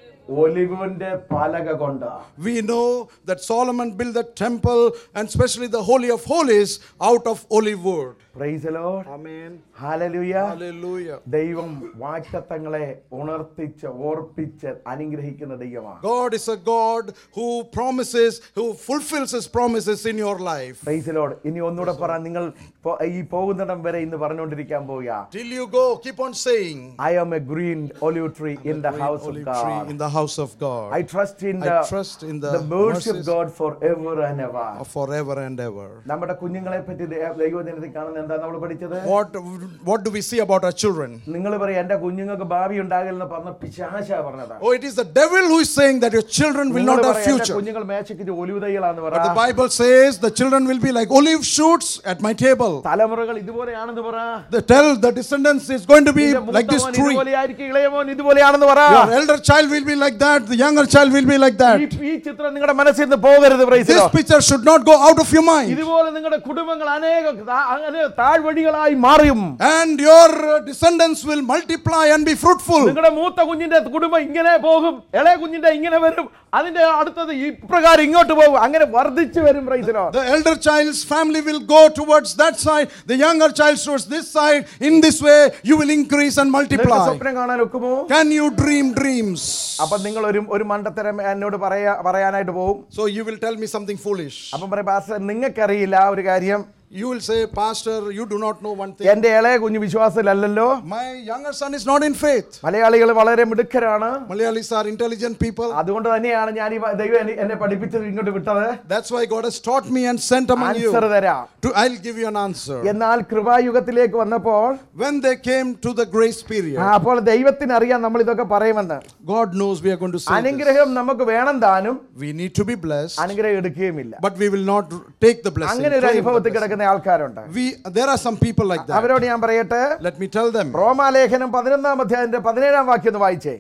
ഒലിവിന്റെ പലക കൊണ്ട് We know that Solomon built the temple and especially the Holy of Holies out of olive wood. Praise Lord Amen. ഹാലലുയ Hallelujah. ദൈവം വാക്തത്വങ്ങളെ ഉണർത്തിച്ച് ഓർപ്പിച്ച് അനുഗ്രഹിക്കുന്ന ദൈവമാണ് God is a God who promises, who fulfills his promises in your life. Praise Lord ഇനി ഒന്നുകൂടെ പറ നിങ്ങൾ പോ- ഈ പോകുന്നിടം വരെ ഇന്ന് പറഞ്ഞുകൊണ്ടിരിക്കാൻ പോവുക Till you go, keep on saying, I am a green olive tree in the house of olive tree in God the house of God. I trust in I the, trust in the the mercy of mercies God forever and ever. forever and ever. നമ്മുടെ കുഞ്ഞുങ്ങളെ പറ്റി ദൈ- ദൈവജനത്തിൽ കാണുന്ന എന്താ നമ്മൾ പഠിച്ചത് What, what do we see about our children? നിങ്ങൾ പറയും എന്റെ കുഞ്ഞുങ്ങൾക്ക് ഭാവി ഉണ്ടാകില്ലെന്ന് പറഞ്ഞ പിശാശ പറഞ്ഞതാ Oh, it is the devil who is saying that your children will നിങ്ങൾ not have പറയും, "എന്റെ future. കുഞ്ഞുങ്ങൾ മേശയ്ക്ക് ഒലിവ് തൈകളാന്ന് പറ But the Bible says the children will be like olive shoots at my table. തലമുറകൾ ഇതുപോലെയാണെന്ന് പറ The tell the descendants is going to be നിന്റെ like this മൂത്തമോൻ tree. ഇതുപോലെയായിരിക്കും ഇളയമോൻ ഇതുപോലെയാണെന്ന് പറ Your elder child will be like that. The younger child will be like ഈ that. ഈ ചിത്രം നിങ്ങളുടെ മനസ്സിൽ നിന്ന് പോകരുത് praise the This Lord. picture should not go out of your mind. ഇതുപോലെ നിങ്ങളുടെ കുടുംബങ്ങൾ അനേക താ- അങ്ങനെ താഴ്വഴികളായി മാറിയും And your uh, descendants will multiply and be fruitful. നിങ്ങളുടെ മൂത്ത കുഞ്ഞിന്റെ കുടുംബം ഇങ്ങനെ പോകും ഇളയ കുഞ്ഞിന്റെ ഇങ്ങനെ വരും അതിന്റെ അടുത്തത് ഇപ്രകാരം ഇങ്ങോട്ട് പോകും അങ്ങനെ വർദ്ധിച്ചു വരും പ്രൈസിലോ The elder child's family will go towards that side, the younger child towards this side. In this way, you will increase and multiply. സ്വപ്നം കാണാൻ ഒക്കുമോ Can you dream dreams? അപ്പൊ നിങ്ങൾ ഒരു ഒരു മണ്ടത്തരം എന്നോട് പറയാ പറയാനായിട്ട് പോകും So you will tell me something foolish. അപ്പം പറയും പാസ്റ്റർ നിങ്ങൾക്കറിയില്ല ആ ഒരു കാര്യം You will say, Pastor, you do not know one thing. എന്റെ ഇളയ കുഞ്ഞ് വിശ്വാസത്തിലല്ലോ My younger son is not in faith. മലയാളികൾ വളരെ മിടുക്കരാണ് Malayalis are intelligent people. അതുകൊണ്ട് തന്നെയാണ് ഞാൻ ഈ വ- ദൈവം എന്നെ- എന്നെ പഠിപ്പിച്ചത് ഇങ്ങോട്ട് വിട്ടത് That's why God has taught me and sent among you. Answer തരാം To, I'll give you an answer. എന്നാൽ കൃപായുഗത്തിലേക്ക് വന്നപ്പോൾ When they came to the grace ആ, period, അപ്പോൾ ദൈവത്തിന് അറിയാം നമ്മൾ ഇതൊക്കെ പറയുമെന്ന് God knows we are going to say this. അനുഗ്രഹം നമുക്ക് വേണം താനും We need to be blessed, അനുഗ്രഹം എടുക്കുകയുമില്ല but we will not take the blessing. അങ്ങനെ ഒരു claim the അനുഭവത്തിൽ blessing. കിടക്കുന്ന ആൾക്കാരുണ്ട് We, there are some people like that. അവരോട് ഞാൻ പറയട്ടെ Let me tell them. റോമാലേഖനം പതിനൊന്നാം അധ്യായത്തിന്റെ പതിനേഴാം വാക്യം ഒന്ന് വായിച്ചേ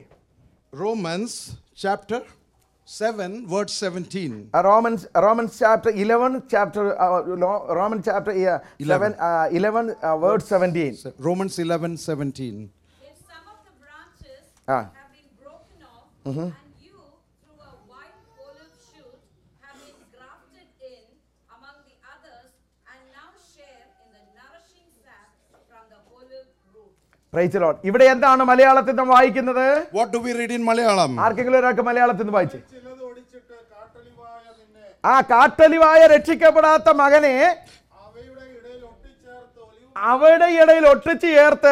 Romans chapter 7, verse 17. Romans Romans chapter eleven chapter Roman chapter seven eleven word seventeen Romans 11, 17. If some of the branches Ah. have been broken off, and you, through a white olive shoot, have been grafted in among the others, and now share in the nourishing sap from the olive root. Praise Lord ഇവിടെ എന്താണ് മലയാളത്തിൽ നാം വായിക്കുന്നത് What do we read in Malayalam? ആർക്കെങ്കിലും ഒരാൾക്ക് മലയാളത്തിൽ നിന്ന് വായിച്ചേ ആ കാട്ടലിവായ രക്ഷിക്കപ്പെടാത്ത മകനെ അവയുടെ ഇടയിൽ ഒട്ടിച്ചു ചേർത്ത്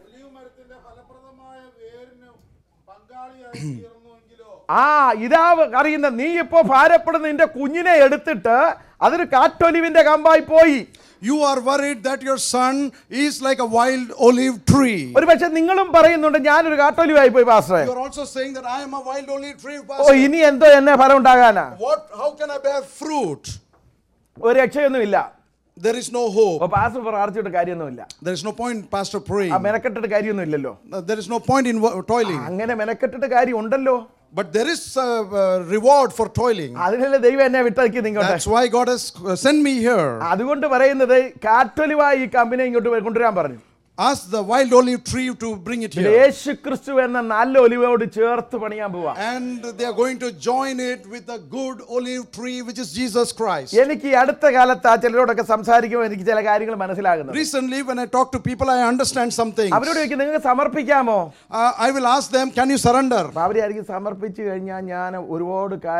ആ ഇതാ അറിയുന്ന നീ ഇപ്പോ ഭാരപ്പെടുന്ന നിന്റെ കുഞ്ഞിനെ എടുത്തിട്ട് അതൊരു കാറ്റൊലിവിന്റെ കമ്പായി പോയി You are worried that your son is like a wild olive tree. ഒരു പക്ഷെ നിങ്ങളും പറയുന്നുണ്ട് ഞാനൊരു കാട്ടൊലിവായി പോയി പാസ്റ്ററെ You are also saying that I am a wild olive tree. Oh Pastor. ഇനി എന്തോ എന്നെ ഫലം ഉണ്ടാകാനാ What? How can I bear fruit? ഒരു രക്ഷയൊന്നുമില്ല There is no hope. അപ്പൊ പാസ്റ്റർ പ്രാർത്ഥിച്ചിട്ട് കാര്യമൊന്നുമില്ല There is no point, Pastor, ആ praying. മെനക്കെട്ടിട്ട് കാര്യമൊന്നുമില്ലല്ലോ There is no point in wo- toiling. അങ്ങനെ മെനക്കെട്ടിട്ട് കാര്യം ഉണ്ടല്ലോ But there is a, uh reward for toiling. അതിനല്ലേ ദൈവം എന്നെ വിട്ടയക്കി നിങ്ങോട്ട് That's why God has uh, sent me here. അതുകൊണ്ട് പറയുന്നത് കാറ്റൊലിവായി ഈ കമ്പനി ഇങ്ങോട്ട് കൊണ്ടുവരാൻ പറഞ്ഞു Ask the wild olive tree to bring it here. യേശു ക്രിസ്തു എന്ന നല്ല ഒലിവോട് ചേർത്ത് പണിയാൻ പോവാ And they are going to join it with the good olive tree, which is Jesus Christ. എനിക്ക് ഈ അടുത്ത കാലത്ത് ആ ചിലരോടൊക്കെ സംസാരിക്കുമ്പോൾ എനിക്ക് ചില കാര്യങ്ങൾ മനസ്സിലാകുന്നു Recently, when I talk to people, I understand something. അവരോട് ചോദിക്കും നിങ്ങൾക്ക് സമർപ്പിക്കാമോ Uh, I will ask them, Can you surrender? അപ്പൊ അവരായിരിക്കും സമർപ്പിച്ചു കഴിഞ്ഞാൽ ഞാൻ ഒരുപാട് കാര്യത്തിൽ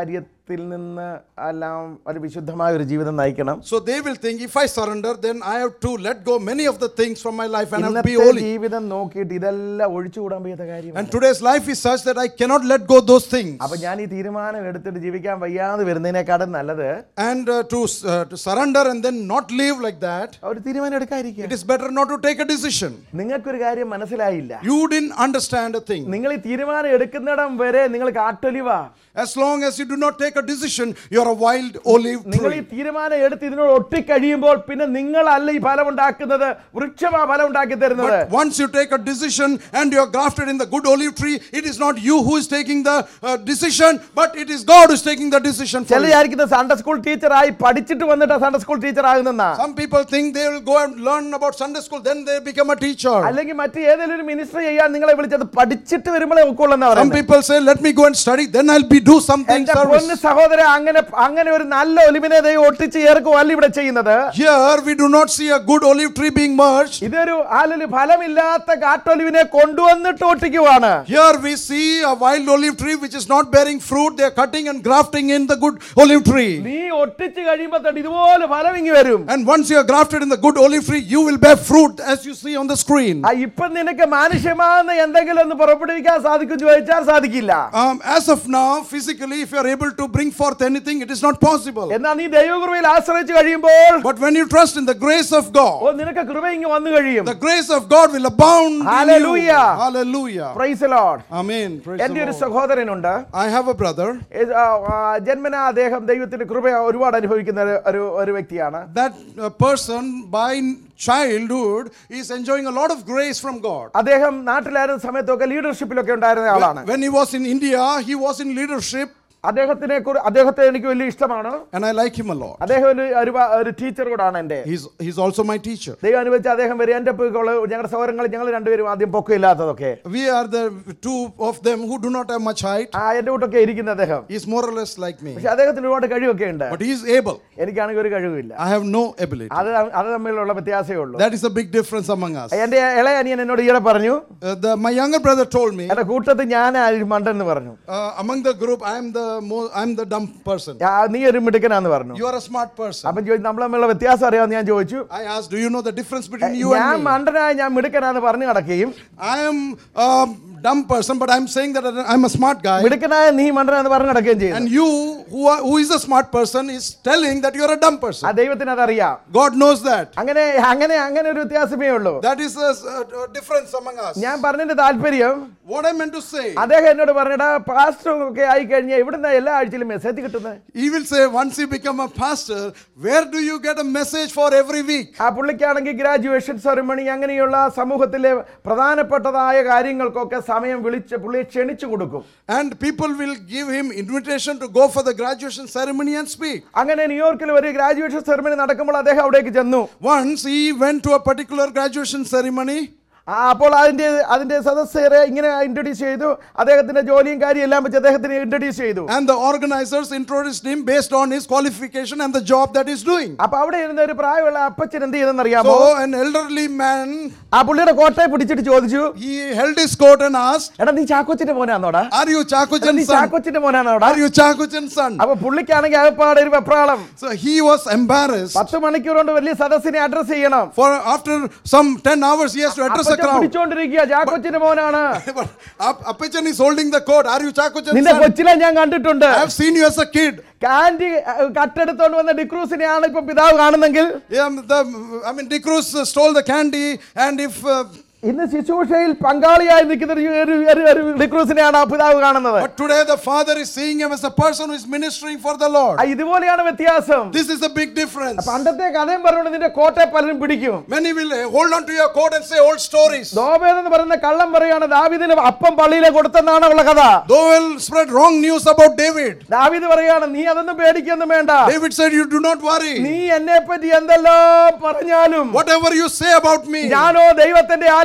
പാപത്തിൽ നിന്ന് എല്ലാം ഒരു വിശുദ്ധമായ ഒരു ജീവിതം നയിക്കണം So they will think if I surrender, then I have to let go many of the things from my life and have to be ഇന്നത്തെ holy. ജീവിതം നോക്കിയിട്ട് ഇതെല്ലാം ഒഴിച്ചുകൂടാൻ വയ്യാത്ത കാര്യം And today's life is such that I cannot let go those things. അപ്പൊ ഞാൻ ഈ തീരുമാനം എടുത്തിട്ട് ജീവിക്കാൻ വയ്യാതെ വരുന്നതിനേക്കാളും നല്ലത് And uh, to, s- uh, to surrender and then not live like that, ഒരു തീരുമാനം എടുക്കാതിരിക്കുക it is better not to take a decision. നിങ്ങൾക്കൊരു കാര്യം മനസ്സിലായില്ല You didn't understand a thing. നിങ്ങൾ ഈ തീരുമാനം എടുക്കുന്നിടം വരെ നിങ്ങൾ കാട്ടൊലിവാ As long as you do not take a decision, you're a wild olive നിങ്ങൾ ഈ tree. തീരുമാനം എടുത്ത് ഇതിനോട് ഒട്ടിക്കഴിയുമ്പോൾ പിന്നെ നിങ്ങളല്ല ഈ ഫലം ഉണ്ടാക്കുന്നത് വൃക്ഷമാ ഫലം ഉണ്ടാക്കി തരുന്നത് But once you take a decision and you're grafted in the good olive tree, it is not you who is taking the uh, decision, but it is God who is taking the decision for ചില you. വിചാരിക്കുന്ന സൺഡേ സ്കൂൾ ടീച്ചറായി പഠിച്ചിട്ട് വന്നിട്ട് സൺഡേ സ്കൂൾ ടീച്ചർ ആകുന്ന Some people think they will go and learn about Sunday school, then they become a teacher. അല്ലെങ്കിൽ മറ്റു ഏതെങ്കിലും ഒരു മിനിസ്റ്റർ ചെയ്യാൻ നിങ്ങളെ വിളിച്ചത് പഠിച്ചിട്ട് വരുമ്പോഴേ ഒക്കുള്ളെന്നാ Some പറയുന്നത് people say, let me go and study, then I'll be do something എന്റെ പൊന്ന് service. സഹോദര അങ്ങനെ അങ്ങനെ ഒരു നല്ല ഒലിവിനെ ദൈവം ഒട്ടിച്ച് ചേർക്കുമല്ല ഇവിടെ ചെയ്യുന്നത് Here we do not see a good olive tree being merged. ഇതൊരു ആലൊലി ഫലമില്ലാത്ത കാട്ടൊലിവിനെ കൊണ്ടുവന്നിട്ട് ഒട്ടിക്കുവാണ് Here we see a wild olive tree which is not bearing fruit. They are cutting and grafting in the good olive tree. നീ ഒട്ടിച്ച് കഴിയുമ്പോ തൊട്ട് ഇതുപോലെ ഫലം ഇങ്ങി വരും And once you are grafted in the good olive tree, you will bear fruit as you see on the screen. ആ ഇപ്പൊ നിനക്ക് മാനുഷ്യമാകുന്ന എന്തെങ്കിലും ഒന്ന് പുറപ്പെടുവിക്കാൻ സാധിക്കും ചോദിച്ചാൽ സാധിക്കില്ല Um, as of now, physically, if you are able to bring forth anything, it is not possible. എന്നാൽ നീ ദൈവകൃപയിൽ ആശ്രയിച്ച് കഴിയുമ്പോൾ But when you trust in the grace of oh God, നിനക്ക് കൃപ ഇങ്ങ് വന്നു കഴിയും the grace of God will abound. in you. Hallelujah. Hallelujah. Praise Lord Amen. Praise എന്റെ the ഒരു Lord. സഹോദരനുണ്ട് I have a brother. ഇത്, ആ, ആ, ജന്മനാ അദ്ദേഹം ദൈവത്തിന്റെ കൃപ ഒരുപാട് അനുഭവിക്കുന്ന ഒരു- ഒരു ഒരു വ്യക്തിയാണ് That uh, person by childhood is enjoying a lot of grace from God. അദ്ദേഹം നാട്ടിലായിരുന്ന സമയത്തൊക്കെ ലീഡർഷിപ്പിലൊക്കെ ഉണ്ടായിരുന്ന ആളാണ് When he was in India, he was in leadership, അദ്ദേഹത്തിനെ കുറി- അദ്ദേഹത്തെ എനിക്ക് വലിയ ഇഷ്ടമാണ് and I like him a lot. അദ്ദേഹം ഒരു ഒരു വ- ഒരു ടീച്ചർ കൂടാണ് എൻ്റെ He's, he's also my teacher. ദൈവം അനുവദിച്ച് അദ്ദേഹം വരും എൻ്റെ പൊയ്ക്കോള് ഞങ്ങളുടെ സൗരങ്ങൾ ഞങ്ങൾ രണ്ടുപേരും ആദ്യം പൊക്കമില്ലാത്തതൊക്കെ We are the two of them who do not have much height. ആ എൻ്റെ കൂട്ടൊക്കെ ഇരിക്കുന്ന അദ്ദേഹം He's more or less like me. പക്ഷെ അദ്ദേഹത്തിന് ഒരുപാട് കഴിവൊക്കെ ഉണ്ട് But he is able. എനിക്കാണെങ്കിൽ ഒരു കഴിവില്ല I have no ability. അത് അത് തമ്മിലുള്ള വ്യത്യാസമേ ഉള്ളൂ That is a big difference among us. എൻ്റെ ഇളയ അനിയൻ എന്നോട് ഈയിടെ പറഞ്ഞു Uh, the, my younger brother told me, എന്റെ കൂട്ടത്തിൽ ഞാനായിരുന്നു മണ്ടൻ എന്ന് പറഞ്ഞു uh, among the group, I am the mo- I am the dumb person. ആ, നീ ഒരു മിടുക്കനാന്ന് പറഞ്ഞു You are a smart person. അപ്പം ചോദിച്ചു നമ്മൾ തമ്മിലുള്ള വ്യത്യാസം അറിയാമെന്ന് ഞാൻ ചോദിച്ചു I asked, do you know the difference between you ഞാൻ and me? മണ്ടനായ ഞാൻ മിടുക്കനാന്ന് പറഞ്ഞു നടക്കുകയും I am a dumb person, but I'm saying that I'm a smart guy. മിടുക്കനായ നീ മണ്ടനാന്ന് പറഞ്ഞു നടക്കുകയും ചെയ്യുന്നു And you, who, are, who is a smart person, is telling that you're a dumb ആ person. ദൈവത്തിന് അതറിയാം God knows that. അങ്ങനെ അങ്ങനെ അങ്ങനെ ഒരു വ്യത്യാസമേ ഉള്ളൂ That is a, a- a difference among us. ഞാൻ പറഞ്ഞതിന്റെ താല്പര്യം What I meant to say, അദ്ദേഹം എന്നോട് പറഞ്ഞിട്ട് പാസ്റ്റർ ഒക്കെ ആയി കഴിഞ്ഞാൽ ഇവിടുന്ന് എല്ലാ ആഴ്ചയിലും മെസ്സേജ് കിട്ടുന്നത് he will say, once you become a pastor, where do you get a message for every week? ആ പുള്ളിക്കാണെങ്കിൽ ഗ്രാജുവേഷൻ സെറിമണി അങ്ങനെയുള്ള സമൂഹത്തിലെ പ്രധാനപ്പെട്ടതായ കാര്യങ്ങൾക്കൊക്കെ സമയം വിളിച്ച് പുള്ളിയെ ക്ഷണിച്ചു കൊടുക്കും And people will give him invitation to go for the graduation ceremony and speak. അങ്ങനെ ന്യൂയോർക്കിൽ ഒരു ഗ്രാജുവേഷൻ സെറിമണി നടക്കുമ്പോൾ അദ്ദേഹം അവിടേക്ക് ചെന്നു Once he went to a particular graduation ceremony, ആ, അപ്പോൾ അതിന്റെ അതിന്റെ സദസ്യരെ ഇങ്ങനെ ഇൻട്രൊഡ്യൂസ് ചെയ്തു അദ്ദേഹത്തിന്റെ ജോലിയും കാര്യം എല്ലാം വെച്ച് അദ്ദേഹത്തിന് ഇൻട്രൊഡ്യൂസ് ചെയ്തു and the organizers introduced him based on his qualification and the job that he's doing. അപ്പൊ അവിടെ ഇരുന്ന ഒരു പ്രായമുള്ള അപ്പച്ചൻ എന്ത് ചെയ്തെന്ന് അറിയാമോ So, an elderly man, ആ പുള്ളിയുടെ കോട്ടയെ പിടിച്ചിട്ട് ചോദിച്ചു he held his coat and asked, എടാ നീ ചാക്കോച്ചിന്റെ മോനാന്നോടാ Are you എടാ, നീ Chakuchan's son? ചാക്കോച്ചിന്റെ മോനാന്നോടാ Are you Chakuchan's son? അപ്പൊ പുള്ളിക്കാണെങ്കിൽ അകപ്പാടെ ഒരു വെപ്രാളം So he was embarrassed. പത്ത് മണിക്കൂർ കൊണ്ട് വലിയ സദസ്സിനെ അഡ്രസ് ചെയ്യണം For after some 10 hours, he has to address a Appachan crowd. പിടിച്ചോണ്ടിരിക്കുക ചാക്കോച്ചിന്റെ മോനാണ് But Ap- Apachan is holding the coat. Are you Chakuchan's നിന്റെ son? കൊച്ചിലെ ഞാൻ കണ്ടിട്ടുണ്ട് I have seen you as a kid. Candy അഹ്, കട്ടെടുത്തോണ്ട് വന്ന ഡിക്രൂസിനെയാണ് ഇപ്പൊ പിതാവ് കാണുന്നെങ്കിൽ Yeah, the, I mean, Dick Cruz uh, stole the candy, and if uh, ഇന്ന് ശുശ്രൂഷയിൽ പങ്കാളിയായി നിൽക്കുന്ന ഒരു- ഒരു ഒരു- ഒരു ഡിക്രൂസിനെയാണ് ആ പിതാവ് കാണുന്നത് but today the father is seeing him as a person who is ministering for the Lord. ആ, ഇതുപോലെയാണ് വ്യത്യാസം This is a big difference. പണ്ടത്തെ കഥയും പറഞ്ഞുകൊണ്ട് നിന്റെ കോട്ടയെ പലരും പിടിക്കും Many will uh, hold on to your coat and say old stories. ദോബേദ് എന്ന് പറയുന്ന കള്ളം പറയാണ് ദാവീദിന് അപ്പം പള്ളിയിലെ കൊടുത്തെന്നാണ് ഉള്ള കഥ Though will spread wrong news about David. ദാവീദ് പറയാണ് നീ അതൊന്നും പേടിക്കൊന്നും വേണ്ട David said, You do not worry. നീ എന്നെ പറ്റി എന്തെല്ലാം പറഞ്ഞാലും Whatever you say about me, ഞാനോ ദൈവത്തിന്റെ ആലയത്തിൽ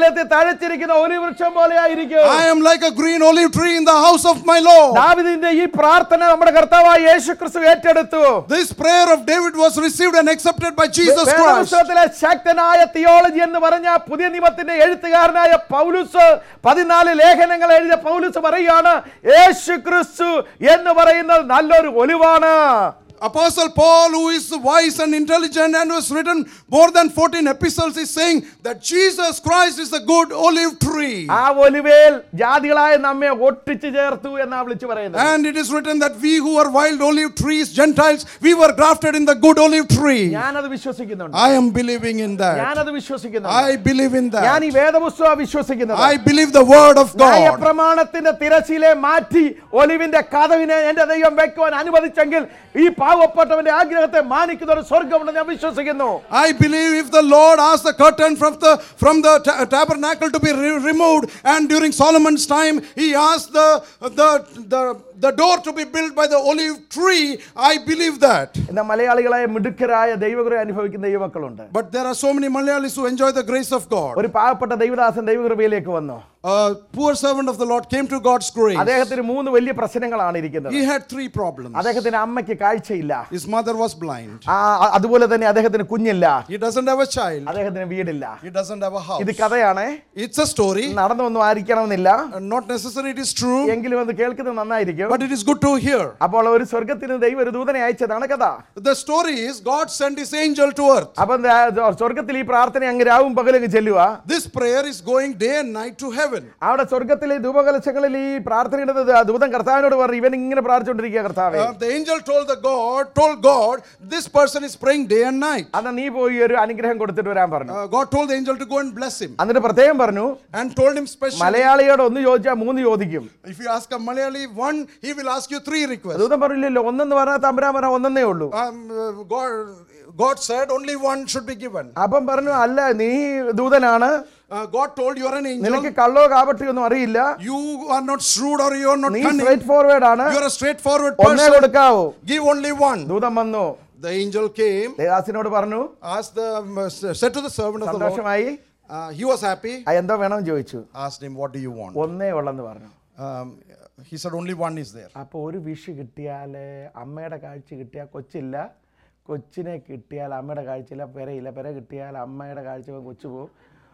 ആലയത്തിൽ തഴച്ചിരിക്കുന്ന ഒരു വൃക്ഷം പോലെ ആയിരിക്കും I am like a green olive tree in the house of my Lord. ദാവിദിന്റെ ഈ പ്രാർത്ഥന നമ്മുടെ കർത്താവായ യേശു ക്രിസ്തു ഏറ്റെടുത്തു This prayer of David was received and accepted by Jesus Christ. വേദപുസ്തകത്തിലെ ശക്തനായ തിയോളജി എന്ന് പറഞ്ഞ പുതിയ നിയമത്തിന്റെ എഴുത്തുകാരനായ പൗലുസ് പതിനാല് ലേഖനങ്ങൾ എഴുതിയ പൗലുസ് പറയുകയാണ് യേശു ക്രിസ്തു എന്ന് പറയുന്നത് നല്ലൊരു ഒലിവാണ് Apostle Paul, who is wise and intelligent and has written more than 14 epistles, is saying that Jesus Christ is a good olive tree. ആ ഒലിവേൽ ജാതികളായ നമ്മെ ഒട്ടിച്ചു ചേർത്തു എന്നാ വിളിച്ചു പറയുന്നത് And it is written that we who are wild olive trees, Gentiles, we were grafted in the good olive tree. ഞാനത് വിശ്വസിക്കുന്നുണ്ട് I am believing in that. ഞാനത് വിശ്വസിക്കുന്നുണ്ട് I believe in ഞാൻ ഈ that. വേദപുസ്തകം വിശ്വസിക്കുന്നത് I believe the word of God. ന്യായപ്രമാണത്തിന്റെ തിരശീലെ മാറ്റി ഒലിവിന്റെ കഥവിനെ എന്റെ ദൈവം വെക്കുവാൻ അനുവദിച്ചെങ്കിൽ ഈ പാവപ്പെട്ടവന്റെ ആഗ്രഹത്തെ മാനിക്കുന്ന ഒരു സ്വർഗമുണ്ടെന്ന് ഞാൻ വിശ്വസിക്കുന്നു I believe if the Lord asked the curtain from the from the ta- tabernacle to be re- removed, and during Solomon's time he asked the the the the door to be built by the olive tree, I believe that. എന്നാൽ മലയാളികളായ മിടുക്കരായ ദൈവകൃപ അനുഭവിക്കുന്ന ദൈവമക്കളുണ്ട് But there are so many Malayalis who enjoy the grace of God. ഒരു പാവപ്പെട്ട ദൈവദാസൻ ദൈവകൃപയിലേക്ക് വന്നു A poor servant of the Lord came to God's grace. അദ്ദേഹത്തിന് മൂന്ന് വലിയ പ്രശ്നങ്ങളാണ് ഇരിക്കുന്നത് He had three problems. അദ്ദേഹത്തിന്റെ അമ്മയ്ക്ക് കാഴ്ചയില്ല His mother was blind. ആ, അ- അതുപോലെ തന്നെ അദ്ദേഹത്തിന് കുഞ്ഞില്ല He doesn't have a child. അദ്ദേഹത്തിന് വീടില്ല He doesn't have a ഇത് house. കഥയാണ് It's a story. നടന്നൊന്നും ആയിരിക്കണമെന്നില്ല And not necessary it is true, എങ്കിലും അത് കേൾക്കുന്നത് നന്നായിരിക്കും but it is good to hear. അപ്പോൾ ഒരു സ്വർഗത്തിന് ദൈവം ഒരു ദൂതനെ അയച്ചതാണ് കഥ The story is God sent his angel to earth. അപ്പം ദാ- സ്വർഗത്തിൽ ഈ പ്രാർത്ഥന അങ്ങ് രാവും പകലങ്ങ് ചെല്ലുക This prayer is going day and night to heaven. അവിടെ സ്വർഗത്തിലെ ധൂപകലശങ്ങളിൽ ഈ പ്രാർത്ഥനയുടെ ദ- ദൂതൻ കർത്താവിനോട് പറഞ്ഞു ഇവൻ ഇങ്ങനെ പ്രാർത്ഥിച്ചുകൊണ്ടിരിക്കുക കർത്താവേ Uh, the angel told the God, told God, this person is praying day and night. അന്ന് നീ പോയി ഒരു അനുഗ്രഹം കൊടുത്തിട്ട് വരാൻ പറഞ്ഞു Uh, God told the angel to go and bless him എന്നിട്ട് പ്രത്യേകം പറഞ്ഞു and told him specially. മലയാളിയോട് ഒന്ന് ചോദിച്ചാൽ മൂന്ന് ചോദിക്കും If you ask a Malayali one, he will ask you three requests. ദൂതൻ പറഞ്ഞില്ലല്ലോ ഒന്നെന്ന് പറഞ്ഞാൽ തമ്പുരാൻ പറഞ്ഞ ഒന്നേ ഉള്ളൂ Um, uh, God, God said only one should be given. അപ്പം പറഞ്ഞു അല്ല നീ ദൂതനാണ് Uh, God told you are an നിനക്ക് angel. കള്ളോ കാപട്ടിയോ ഒന്നും അറിയില്ല You are not shrewd or you are not നീ cunning. സ്ട്രേറ്റ് ഫോർവേഡ് ആണ് You are a straightforward ഒന്നേ person. കൊടുക്കാവൂ Give only one. ദൂതൻ വന്നു The angel came, ദേദാസിനോട് പറഞ്ഞു asked the, um, uh, said to the servant of the Lord. സന്തോഷമായി Uh, he was happy. ആ, എന്തോ വേണമെന്ന് ചോദിച്ചു Asked him, What do you want? ഒന്നേ ഉള്ളെന്ന് പറഞ്ഞു Um, he said, Only one is there. അപ്പോൾ ഒരു വിഷ് കിട്ടിയാൽ അമ്മയുടെ കാഴ്ച കിട്ടിയാൽ കൊച്ചില്ല കൊച്ചിനെ കിട്ടിയാൽ അമ്മയുടെ കാഴ്ചയില്ല പെരയില്ല പെര കിട്ടിയാൽ അമ്മയുടെ കാഴ്ച പോകും കൊച്ചു പോകും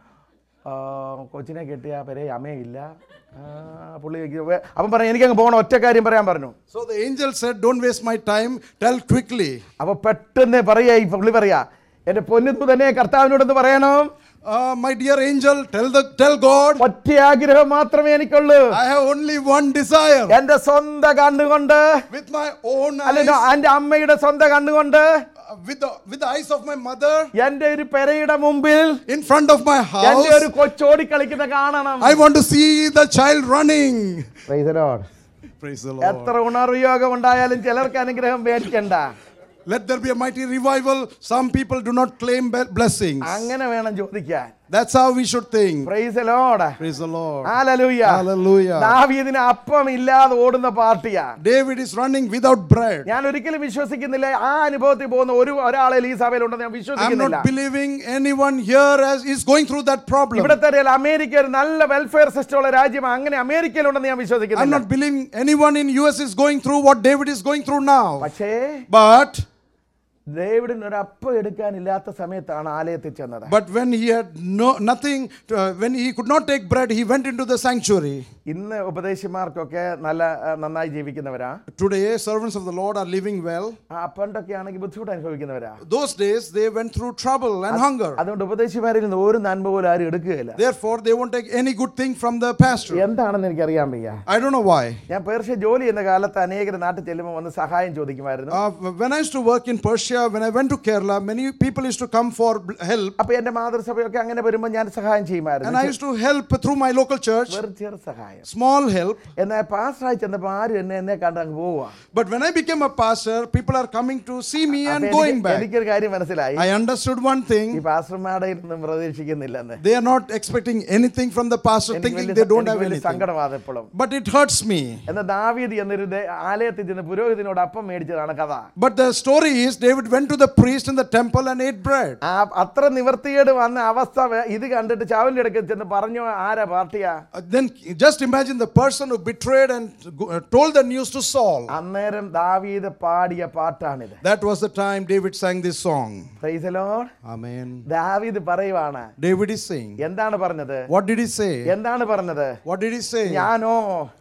ആ, കൊച്ചിനെ കിട്ടിയാൽ പെര അമ്മയില്ല ആ, പുള്ളി വേ- അപ്പം പറഞ്ഞു എനിക്കങ്ങ് പോകണം ഒറ്റ കാര്യം പറയാൻ പറഞ്ഞു So the angel said, Don't waste my time. Tell quickly. അപ്പോൾ പെട്ടെന്ന് പറയാ ഈ പുള്ളി പറയാ എൻ്റെ പൊന്നു തന്നെ കർത്താവിനോടൊന്ന് പറയണം Uh, my dear angel, tell the tell God, ഒറ്റ ആഗ്രഹം മാത്രമേ എനിക്കുള്ളൂ I have only one desire. എൻ്റെ സ്വന്തം കണ്ണുകൊണ്ട് With my own eyes, അല്ല എൻ്റെ അമ്മയുടെ സ്വന്തം കണ്ണുകൊണ്ട് uh, with the with the eyes of my mother, എൻ്റെ ഒരു പെരയുടെ മുമ്പിൽ in front of my എന്റെ ഒരു house, കൊച്ചോടി കളിക്കുന്ന കാണണം I want to see the child running. Praise the Lord. Praise the Lord. എത്ര ഉണർവ് യോഗം ഉണ്ടായാലും ചിലർക്ക് അനുഗ്രഹം മേടിക്കണ്ട Let there be a mighty revival. Some people do not claim be- blessings. അങ്ങനെ വേണം ചോദിക്കാൻ That's how we should think. Praise Lord Praise the Lord. ഹല്ലേലൂയ Hallelujah. ദാവീദിന് അപ്പം ഇല്ലാതെ ഓടുന്ന പാർട്ടിയാ David is running without bread. ഞാൻ ഒരിക്കലും വിശ്വസിക്കുന്നില്ല ആ അനുഭവത്തിൽ പോകുന്ന ഒരു ഒരാളെ ഈ സഭയിൽ ഉണ്ടെന്ന് ഞാൻ I'm വിശ്വസിക്കുന്നില്ല not believing anyone here as is going through that problem. ഇവിടുത്തെ അറിയാൽ അമേരിക്ക ഒരു നല്ല വെൽഫെയർ സിസ്റ്റം ഉള്ള രാജ്യമാണ് അങ്ങനെ അമേരിക്കയിലുണ്ടെന്ന് ഞാൻ I'm വിശ്വസിക്കുന്നില്ല not believing anyone in US is going through what David is going through now. പക്ഷേ But ഡേവിഡിന് ഒരു അപ്പം എടുക്കാനില്ലാത്ത സമയത്താണ് ആലയത്തിൽ ചെന്നത് but when he had no nothing, to, uh, when he could not take bread, he went into the sanctuary. ഇന്ന് ഉപദേശിമാർക്കൊക്കെ നല്ല ആ, നന്നായി ജീവിക്കുന്നവരാ Today, servants of the Lord are living well. ആ പണ്ടൊക്കെ ആണെങ്കിൽ ബുദ്ധിമുട്ട് അനുഭവിക്കുന്നവരാ Those days, they went through trouble and hunger. അതുകൊണ്ട് ഉപദേശിമാരിൽ നിന്ന് ഒരു നന്മ പോലും ആരും എടുക്കുകയില്ല Therefore, they won't take any good thing from the pastor. എന്താണെന്ന് എനിക്ക് അറിയാൻ വയ്യ I don't know why. ഞാൻ പേർഷ്യ ജോലി ചെയ്യുന്ന കാലത്ത് അനേകർ നാട്ടിൽ ചെല്ലുമ്പോൾ വന്ന് സഹായം ചോദിക്കുമായിരുന്നു Uh, when I used to work in Persia, when I went to Kerala, many people used to come for bl- help. അപ്പൊ എന്റെ മാതൃസഭയൊക്കെ അങ്ങനെ വരുമ്പോൾ ഞാൻ സഹായം And ചെയ്യുമായിരുന്നു I used to help through my local church, വെറും ചെറു സഹായം small help. എന്നാൽ പാസ്റ്ററായി ചെന്നപ്പോൾ ആരും എന്നെ എന്നെ കണ്ട് അങ്ങ് പോവുക But when I became a pastor, people are coming to see me and അപ്പൊ going എനിക്ക് back. എനിക്കൊരു കാര്യം മനസ്സിലായി I understood one ഈ thing. പാസ്റ്റർമാരുടെ ഒന്നും പ്രതീക്ഷിക്കുന്നില്ലെന്ന് They are not expecting anything from the pastor, എനിക്ക് thinking വലിയ- they don't എനിക്ക് have വലിയ anything. സങ്കടമാണ് എപ്പോഴും But it hurts me. എന്നാൽ ദാവീദ് എന്നൊരു ദേ- ആലയത്തിൽ ചെന്ന് പുരോഹിതനോട് അപ്പം മേടിച്ചതാണ് കഥ But the story is David David went to the priest in the temple and ate bread. ആ അത്ര നിവർത്തിയേട് വന്ന അവസ്ഥ വേ- ഇത് കണ്ടിട്ട് ചാവലിന്റെ അടുക്കൽ ചെന്ന് പറഞ്ഞു ആരാ പാർട്ടിയാ Uh, then just imagine the person who betrayed and go- uh, told the news to Saul. അന്നേരം ദാവീദ് പാടിയ പാട്ടാണിത് That was the time David sang this song. Praise the Lord. Amen. ദാവീദ് പറയുവാണ് David is saying, എന്താണ് പറഞ്ഞത് What did he say? എന്താണ് പറഞ്ഞത് What did he say? ഞാനോ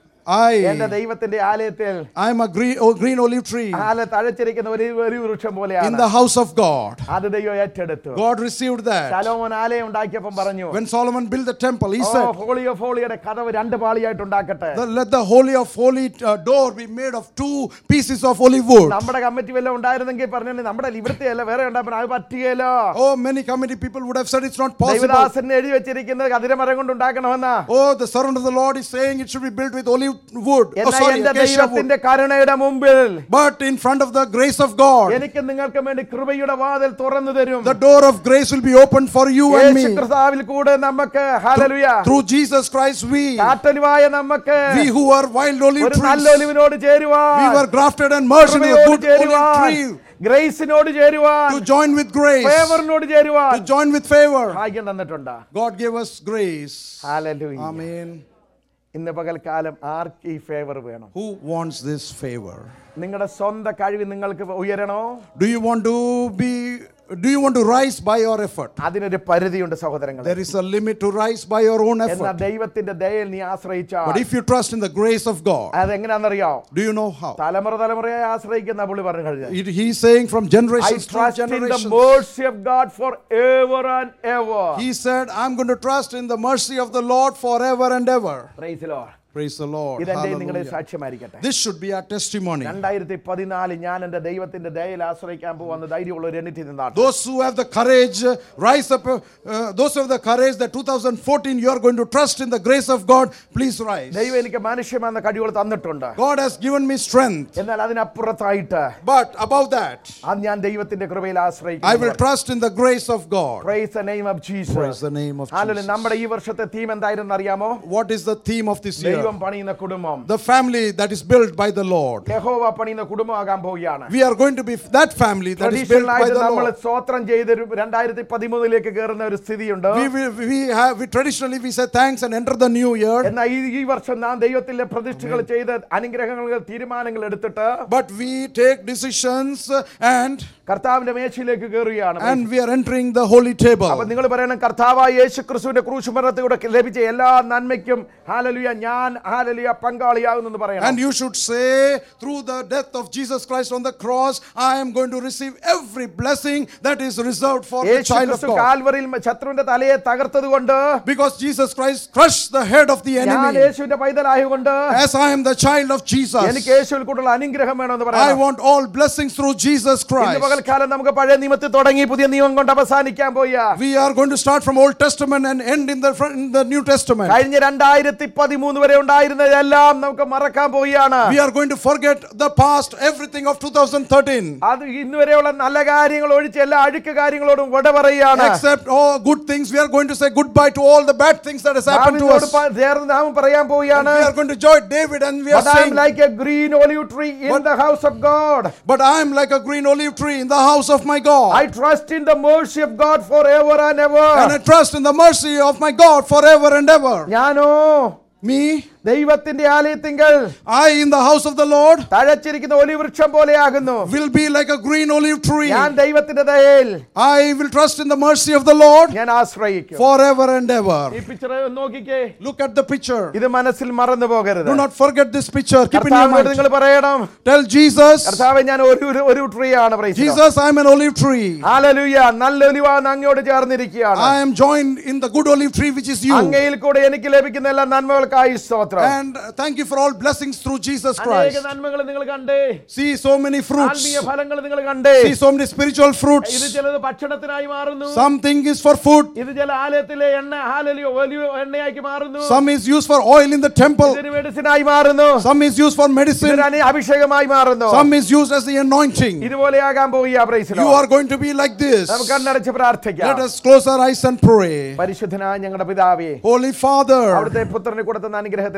എന്റെ I, ദൈവത്തിന്റെ ആലയത്തിൽ I am a green, oh, green olive tree ആല തഴച്ചിരിക്കുന്ന ഒരു ഒരു വൃക്ഷം in പോലെയാണ് the house of God. അത് ദൈവം ഏറ്റെടുത്തു God received that. ശലോമോൻ ആലയം ഉണ്ടാക്കിയപ്പം പറഞ്ഞു When Solomon built the temple, he ഓ said, ഹോളി ഓഫ് ഹോളിയുടെ കഥവ് രണ്ട് പാളിയായിട്ട് ഉണ്ടാക്കട്ടെ "The- Let the holy of holy uh, door be made of two pieces of olive wood. നമ്മുടെ കമ്മിറ്റി വല്ലതും ഉണ്ടായിരുന്നെങ്കിൽ പറഞ്ഞു നമ്മുടെ ഇവിടുത്തെ അല്ല വേറെ ഉണ്ടാക്കാൻ അത് പറ്റുകയല്ലോ Oh, many committee people would have said it's not possible. ദൈവദാസൻ എഴുതി വെച്ചിരിക്കുന്നത് കതിരമരം കൊണ്ട് ഉണ്ടാക്കണമെന്നാ Oh, the servant of the Lord is saying it should be built with olive wood. Oh, എന്നാൽ sorry, എന്റെ acacia wood. ദൈവത്തിന്റെ കരുണയുടെ മുമ്പിൽ But in front of the grace of God, എനിക്ക് നിങ്ങൾക്ക് വേണ്ടി കൃപയുടെ വാതിൽ തുറന്നു തരും the door of grace will be opened for you and Yeshu me. ക്രിസ്താവിൽ കൂടെ നമുക്ക് ഹല്ലേലൂയ Through Jesus Christ, we, കാറ്റലുവായ നമുക്ക് we who are wild olive ഒരു നല്ല trees, ഒലിവിനോട് we ചേരുവാൻ were grafted and merged in a കൃപയോട് good olive ചേരുവാൻ tree ഗ്രേസിനോട് ചേരുവാൻ to join with grace, ഫേവറിനോട് ചേരുവാൻ to join with favor. ഭാഗ്യം തന്നിട്ടുണ്ട് God gave us grace. ഹല്ലേലൂയ Amen. ഇന്ന് പകൽക്കാലം ആർക്ക് ഈ ഫേവർ വേണം Who wants this favor? നിങ്ങളുടെ സ്വന്തം കഴിവ് നിങ്ങൾക്ക് ഉയരണോ Do you want to be, do you want to rise by your effort? അതിനൊരു പരിധിയുണ്ട് സഹോദരങ്ങൾ There is a limit to rise by your own എന്നാൽ effort. ദൈവത്തിന്റെ ദയയിൽ നീ ആശ്രയിച്ചാൽ But if you trust in the grace of God, അതെങ്ങനെയാണെന്നറിയോ do you know how? തലമുറ തലമുറയായി ആശ്രയിക്കുന്ന പുള്ളി പറഞ്ഞു കഴിഞ്ഞാൽ He- He's saying from I generations to trust in the generations. mercy of God forever and ever. He said, I'm going to trust in the mercy of the Lord forever and ever. Praise the Lord. Praise the Lord. ഇതെന്റെ നിങ്ങളുടെ Hallelujah. സാക്ഷ്യമായിരിക്കട്ടെ This should be our testimony. രണ്ടായിരത്തി പതിനാല് ഞാൻ എന്റെ ദൈവത്തിന്റെ ദയയിൽ ആശ്രയിക്കാൻ പോകുന്ന ധൈര്യമുള്ള ഒരു എണ്ണിറ്റ് നിന്നാണ് Those who have the courage, uh, rise up. Uh, uh, those who have the courage that 2014 you are going to trust in the grace of God, please rise. ദൈവം എനിക്ക് മനുഷ്യമെന്ന കഴിവുകൾ തന്നിട്ടുണ്ട് God has given me strength. എന്നാൽ അതിനപ്പുറത്തായിട്ട് But above that, അത് ഞാൻ ദൈവത്തിന്റെ കൃപയിൽ I will ആശ്രയിക്കും trust in the grace of God. Praise the name of Jesus. Praise the name of Hallelujah. Jesus. നമ്മുടെ ഈ വർഷത്തെ തീം എന്തായിരുന്നു അറിയാമോ What is the theme of this year? ദൈവം പണിയുന്ന കുടുംബം The family that is built by the Lord. യഹോവ പണിയുന്ന കുടുംബമാകാൻ പോവുകയാണ് We are going to be that family that is built traditional by ആയിട്ട് the നമ്മൾ Lord. സ്തോത്രം ചെയ്ത് രണ്ടായിരത്തി പതിമൂന്നിലേക്ക് കയറുന്ന ഒരു സ്ഥിതിയുണ്ട് We, we, we have we traditionally we say thanks and enter the new year. എന്നാൽ ഈ ഈ വർഷം നാം ദൈവത്തിന്റെ പ്രതിഷ്ഠകൾ ചെയ്ത് അനുഗ്രഹങ്ങൾ തീരുമാനങ്ങൾ എടുത്തിട്ട് But we take decisions uh, and കർത്താവിന്റെ മേശയിലേക്ക് കയറുകയാണ് and we are entering the holy table. അപ്പൊ നിങ്ങൾ പറയണം കർത്താവായ യേശു ക്രിസ്തുവിന്റെ ക്രൂശുമരണത്തിലൂടെ ലഭിച്ച എല്ലാ നന്മയ്ക്കും ഹാലലുയ ഞാൻ ഹാലലുയ പങ്കാളിയാകുന്നു പറയണം And you should say, through the death of Jesus Christ on the cross, I am going to receive every blessing that is reserved for the Yeshu child of ക്രിസ്തു God. കാൽവറിയിൽ ശത്രുവിന്റെ തലയെ തകർത്തത് കൊണ്ട് Because Jesus Christ crushed the head of the ഞാൻ enemy. യേശുവിന്റെ പൈതലായതുകൊണ്ട് As I am the child of Jesus, എനിക്ക് യേശുവിൽ കൂടുതൽ അനുഗ്രഹം വേണമെന്ന് I പറയാം want all blessings through Jesus ഇന്ന് Christ. പകൽക്കാലം നമുക്ക് പഴയ നിയമത്തിൽ തുടങ്ങി പുതിയ നിയമം കൊണ്ട് അവസാനിക്കാൻ പോയ We are going to start from Old Testament and end in the, fr- in the New Testament. കഴിഞ്ഞ രണ്ടായിരത്തി പതിമൂന്ന് വരെ ഉണ്ടായിരുന്നതെല്ലാം നമുക്ക് മറക്കാൻ പോവുകയാണ് We are going to forget the past, everything of 2013. അത് ഇന്ന് വരെയുള്ള നല്ല കാര്യങ്ങൾ ഒഴിച്ച് എല്ലാ അഴുക്ക് കാര്യങ്ങളോടും വിട പറയുകയാണ് Except all good things, we are going to say goodbye to all the bad things that has happened to ദാവീദിനോട് us. പ- ചേർന്ന് നാം പറയാൻ പോവുകയാണ് We are going to join David and we are But I am saying, like a green olive tree in But- the house of God. But I am like a green olive tree in the house of my God. I trust in the mercy of God forever and And I ever. trust in the mercy of my God forever and ever. ഞാനോ Me, ദൈവത്തിന്റെ ആലയത്തിങ്കൽ I in the house of the Lord തഴച്ചിരിക്കുന്ന ഒലിവൃക്ഷം പോലെയാകുന്നു will be like a green olive tree. ഞാൻ ദൈവത്തിന്റെ ദയയിൽ I will trust in the mercy of the Lord ഞാൻ ആശ്രയിക്കും forever and ever. ഈ പിക്ചർ നോക്കിക്കേ Look at the picture. ഇത് മനസ്സിൽ മറന്നു പോകരുത് Do not forget this picture. Keep in your കർത്താവിനോട് mind. നിങ്ങൾ പറയണം Tell Jesus, കർത്താവ് ഞാൻ ഒരു ഒരു- ഒരു ട്രീ ആണ് praise the Lord. Jesus, I am an olive tree. ഹല്ലേലൂയ നല്ല ഒലിവാണ് അങ്ങയോട് ചേർന്നിരിക്കുകയാണ് I am joined in the good olive tree which is you. അങ്ങയിൽ കൂടെ എനിക്ക് ലഭിക്കുന്ന എല്ലാ നന്മകൾക്കായി സ്തോത്രം And uh, thank you for all blessings through Jesus അനേക Christ. നന്മകൾ നിങ്ങൾ കണ്ടേ See so many fruits. ആത്മീയ ഫലങ്ങൾ നിങ്ങൾ കണ്ടേ See so many spiritual ഇത് fruits. ചിലത് ഭക്ഷണത്തിനായി മാറുന്നു Something is for food. ഇത് ചില ആലയത്തിലെ എണ്ണ ഹാലലിയോ വലിയ എണ്ണയാക്കി മാറുന്നു Some is used for oil in the temple. ഇതൊരു മെഡിസിനായി മാറുന്നു Some is used for medicine. ഇതൊരു അനി- അഭിഷേകമായി മാറുന്നു Some is used as the anointing. ഇതുപോലെയാകാൻ പോവുക praise You are going to be like this. നമുക്ക് കണ്ണടച്ച് പ്രാർത്ഥിക്കാം Let us close our eyes and pray. പരിശുദ്ധനായ ഞങ്ങളുടെ പിതാവേ Holy Father, അവിടുത്തെ പുത്രന് കൊടുത്തുന്ന അനുഗ്രഹത്തിന്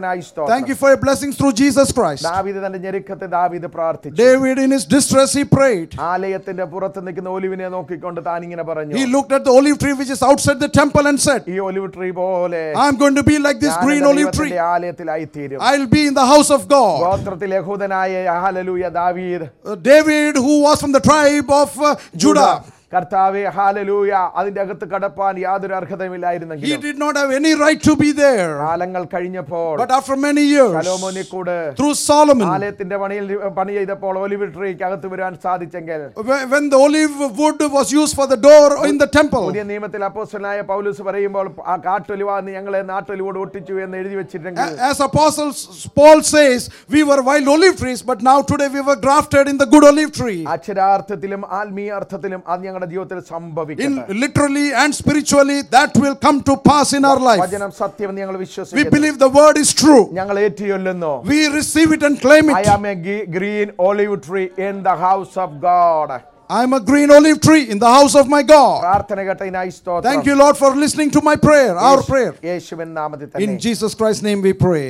അനുഗ്രഹത്തിനായി Thank സ്തോത്രം you for your blessings through Jesus Christ. ദാവീദ് തന്റെ ഞെരുക്കത്തെ ദാവീദ് പ്രാർത്ഥിച്ചു David, in his distress, he prayed. ആലയത്തിന്റെ പുറത്ത് നിൽക്കുന്ന ഒലിവിനെ നോക്കിക്കൊണ്ട് താൻ ഇങ്ങനെ പറഞ്ഞു He looked at the olive tree which is outside the temple and said, ഈ ഒലിവ് ട്രീ പോലെ I'm going to be like this ഞാൻ green എൻ്റെ olive ദൈവത്തിന്റെ tree. ആലയത്തിലായി തീരും I'll be in the house of God. ഗോത്രത്തിൽ യഹൂദനായ ഹാലലൂയ ദാവീദ് Uh, David, who was from the tribe of uh, Judah, കർത്താവെ ഹാലലൂയ അതിന്റെ അകത്ത് കടപ്പാൻ യാതൊരു he അർഹതയുമില്ലായിരുന്നെങ്കിലും did not have any right to be there. കാലങ്ങൾ കഴിഞ്ഞപ്പോൾ But after many years, ശലോമോനെ കൂടെ through Solomon, ആലയത്തിന്റെ പണിയിൽ പണി ചെയ്തപ്പോൾ ഒലിവ് ട്രീക്ക് അകത്ത് വരാൻ സാധിച്ചെങ്കിൽ when when the olive wood was used for the door in the temple, പുതിയ നിയമത്തിൽ അപ്പോസ്റ്റലായ പൗലൂസ് പറയുമ്പോൾ ആ കാട്ടൊലിവാന്ന് ഞങ്ങളെ നാട്ടൊലിവോട് ഒട്ടിച്ചു എന്ന് എഴുതി വെച്ചിട്ടെങ്കിൽ a- as Apostle Paul says, we were wild olive trees, but now today we were grafted in the good olive tree. അക്ഷരാർത്ഥത്തിലും ആത്മീയ അർത്ഥത്തിലും അത് ഞങ്ങളുടെ ജീവിതത്തിൽ In സംഭവിക്കട്ടെ literally and spiritually, that will come to pass in our life. വചനം സത്യം എന്ന് ഞങ്ങൾ We വിശ്വസിക്കുന്നു believe the word is true. ഞങ്ങൾ ഏറ്റുചൊല്ലുന്നു We receive it and claim I it. Am a green olive tree in the house of God I am a green olive tree in the house of my God. പ്രാർത്ഥന കേട്ടതിനായി Thank സ്തോത്രം you, Lord, for listening to my prayer, our prayer. യേശുവിൻ നാമത്തിൽ In തന്നെ Jesus Christ's name we pray.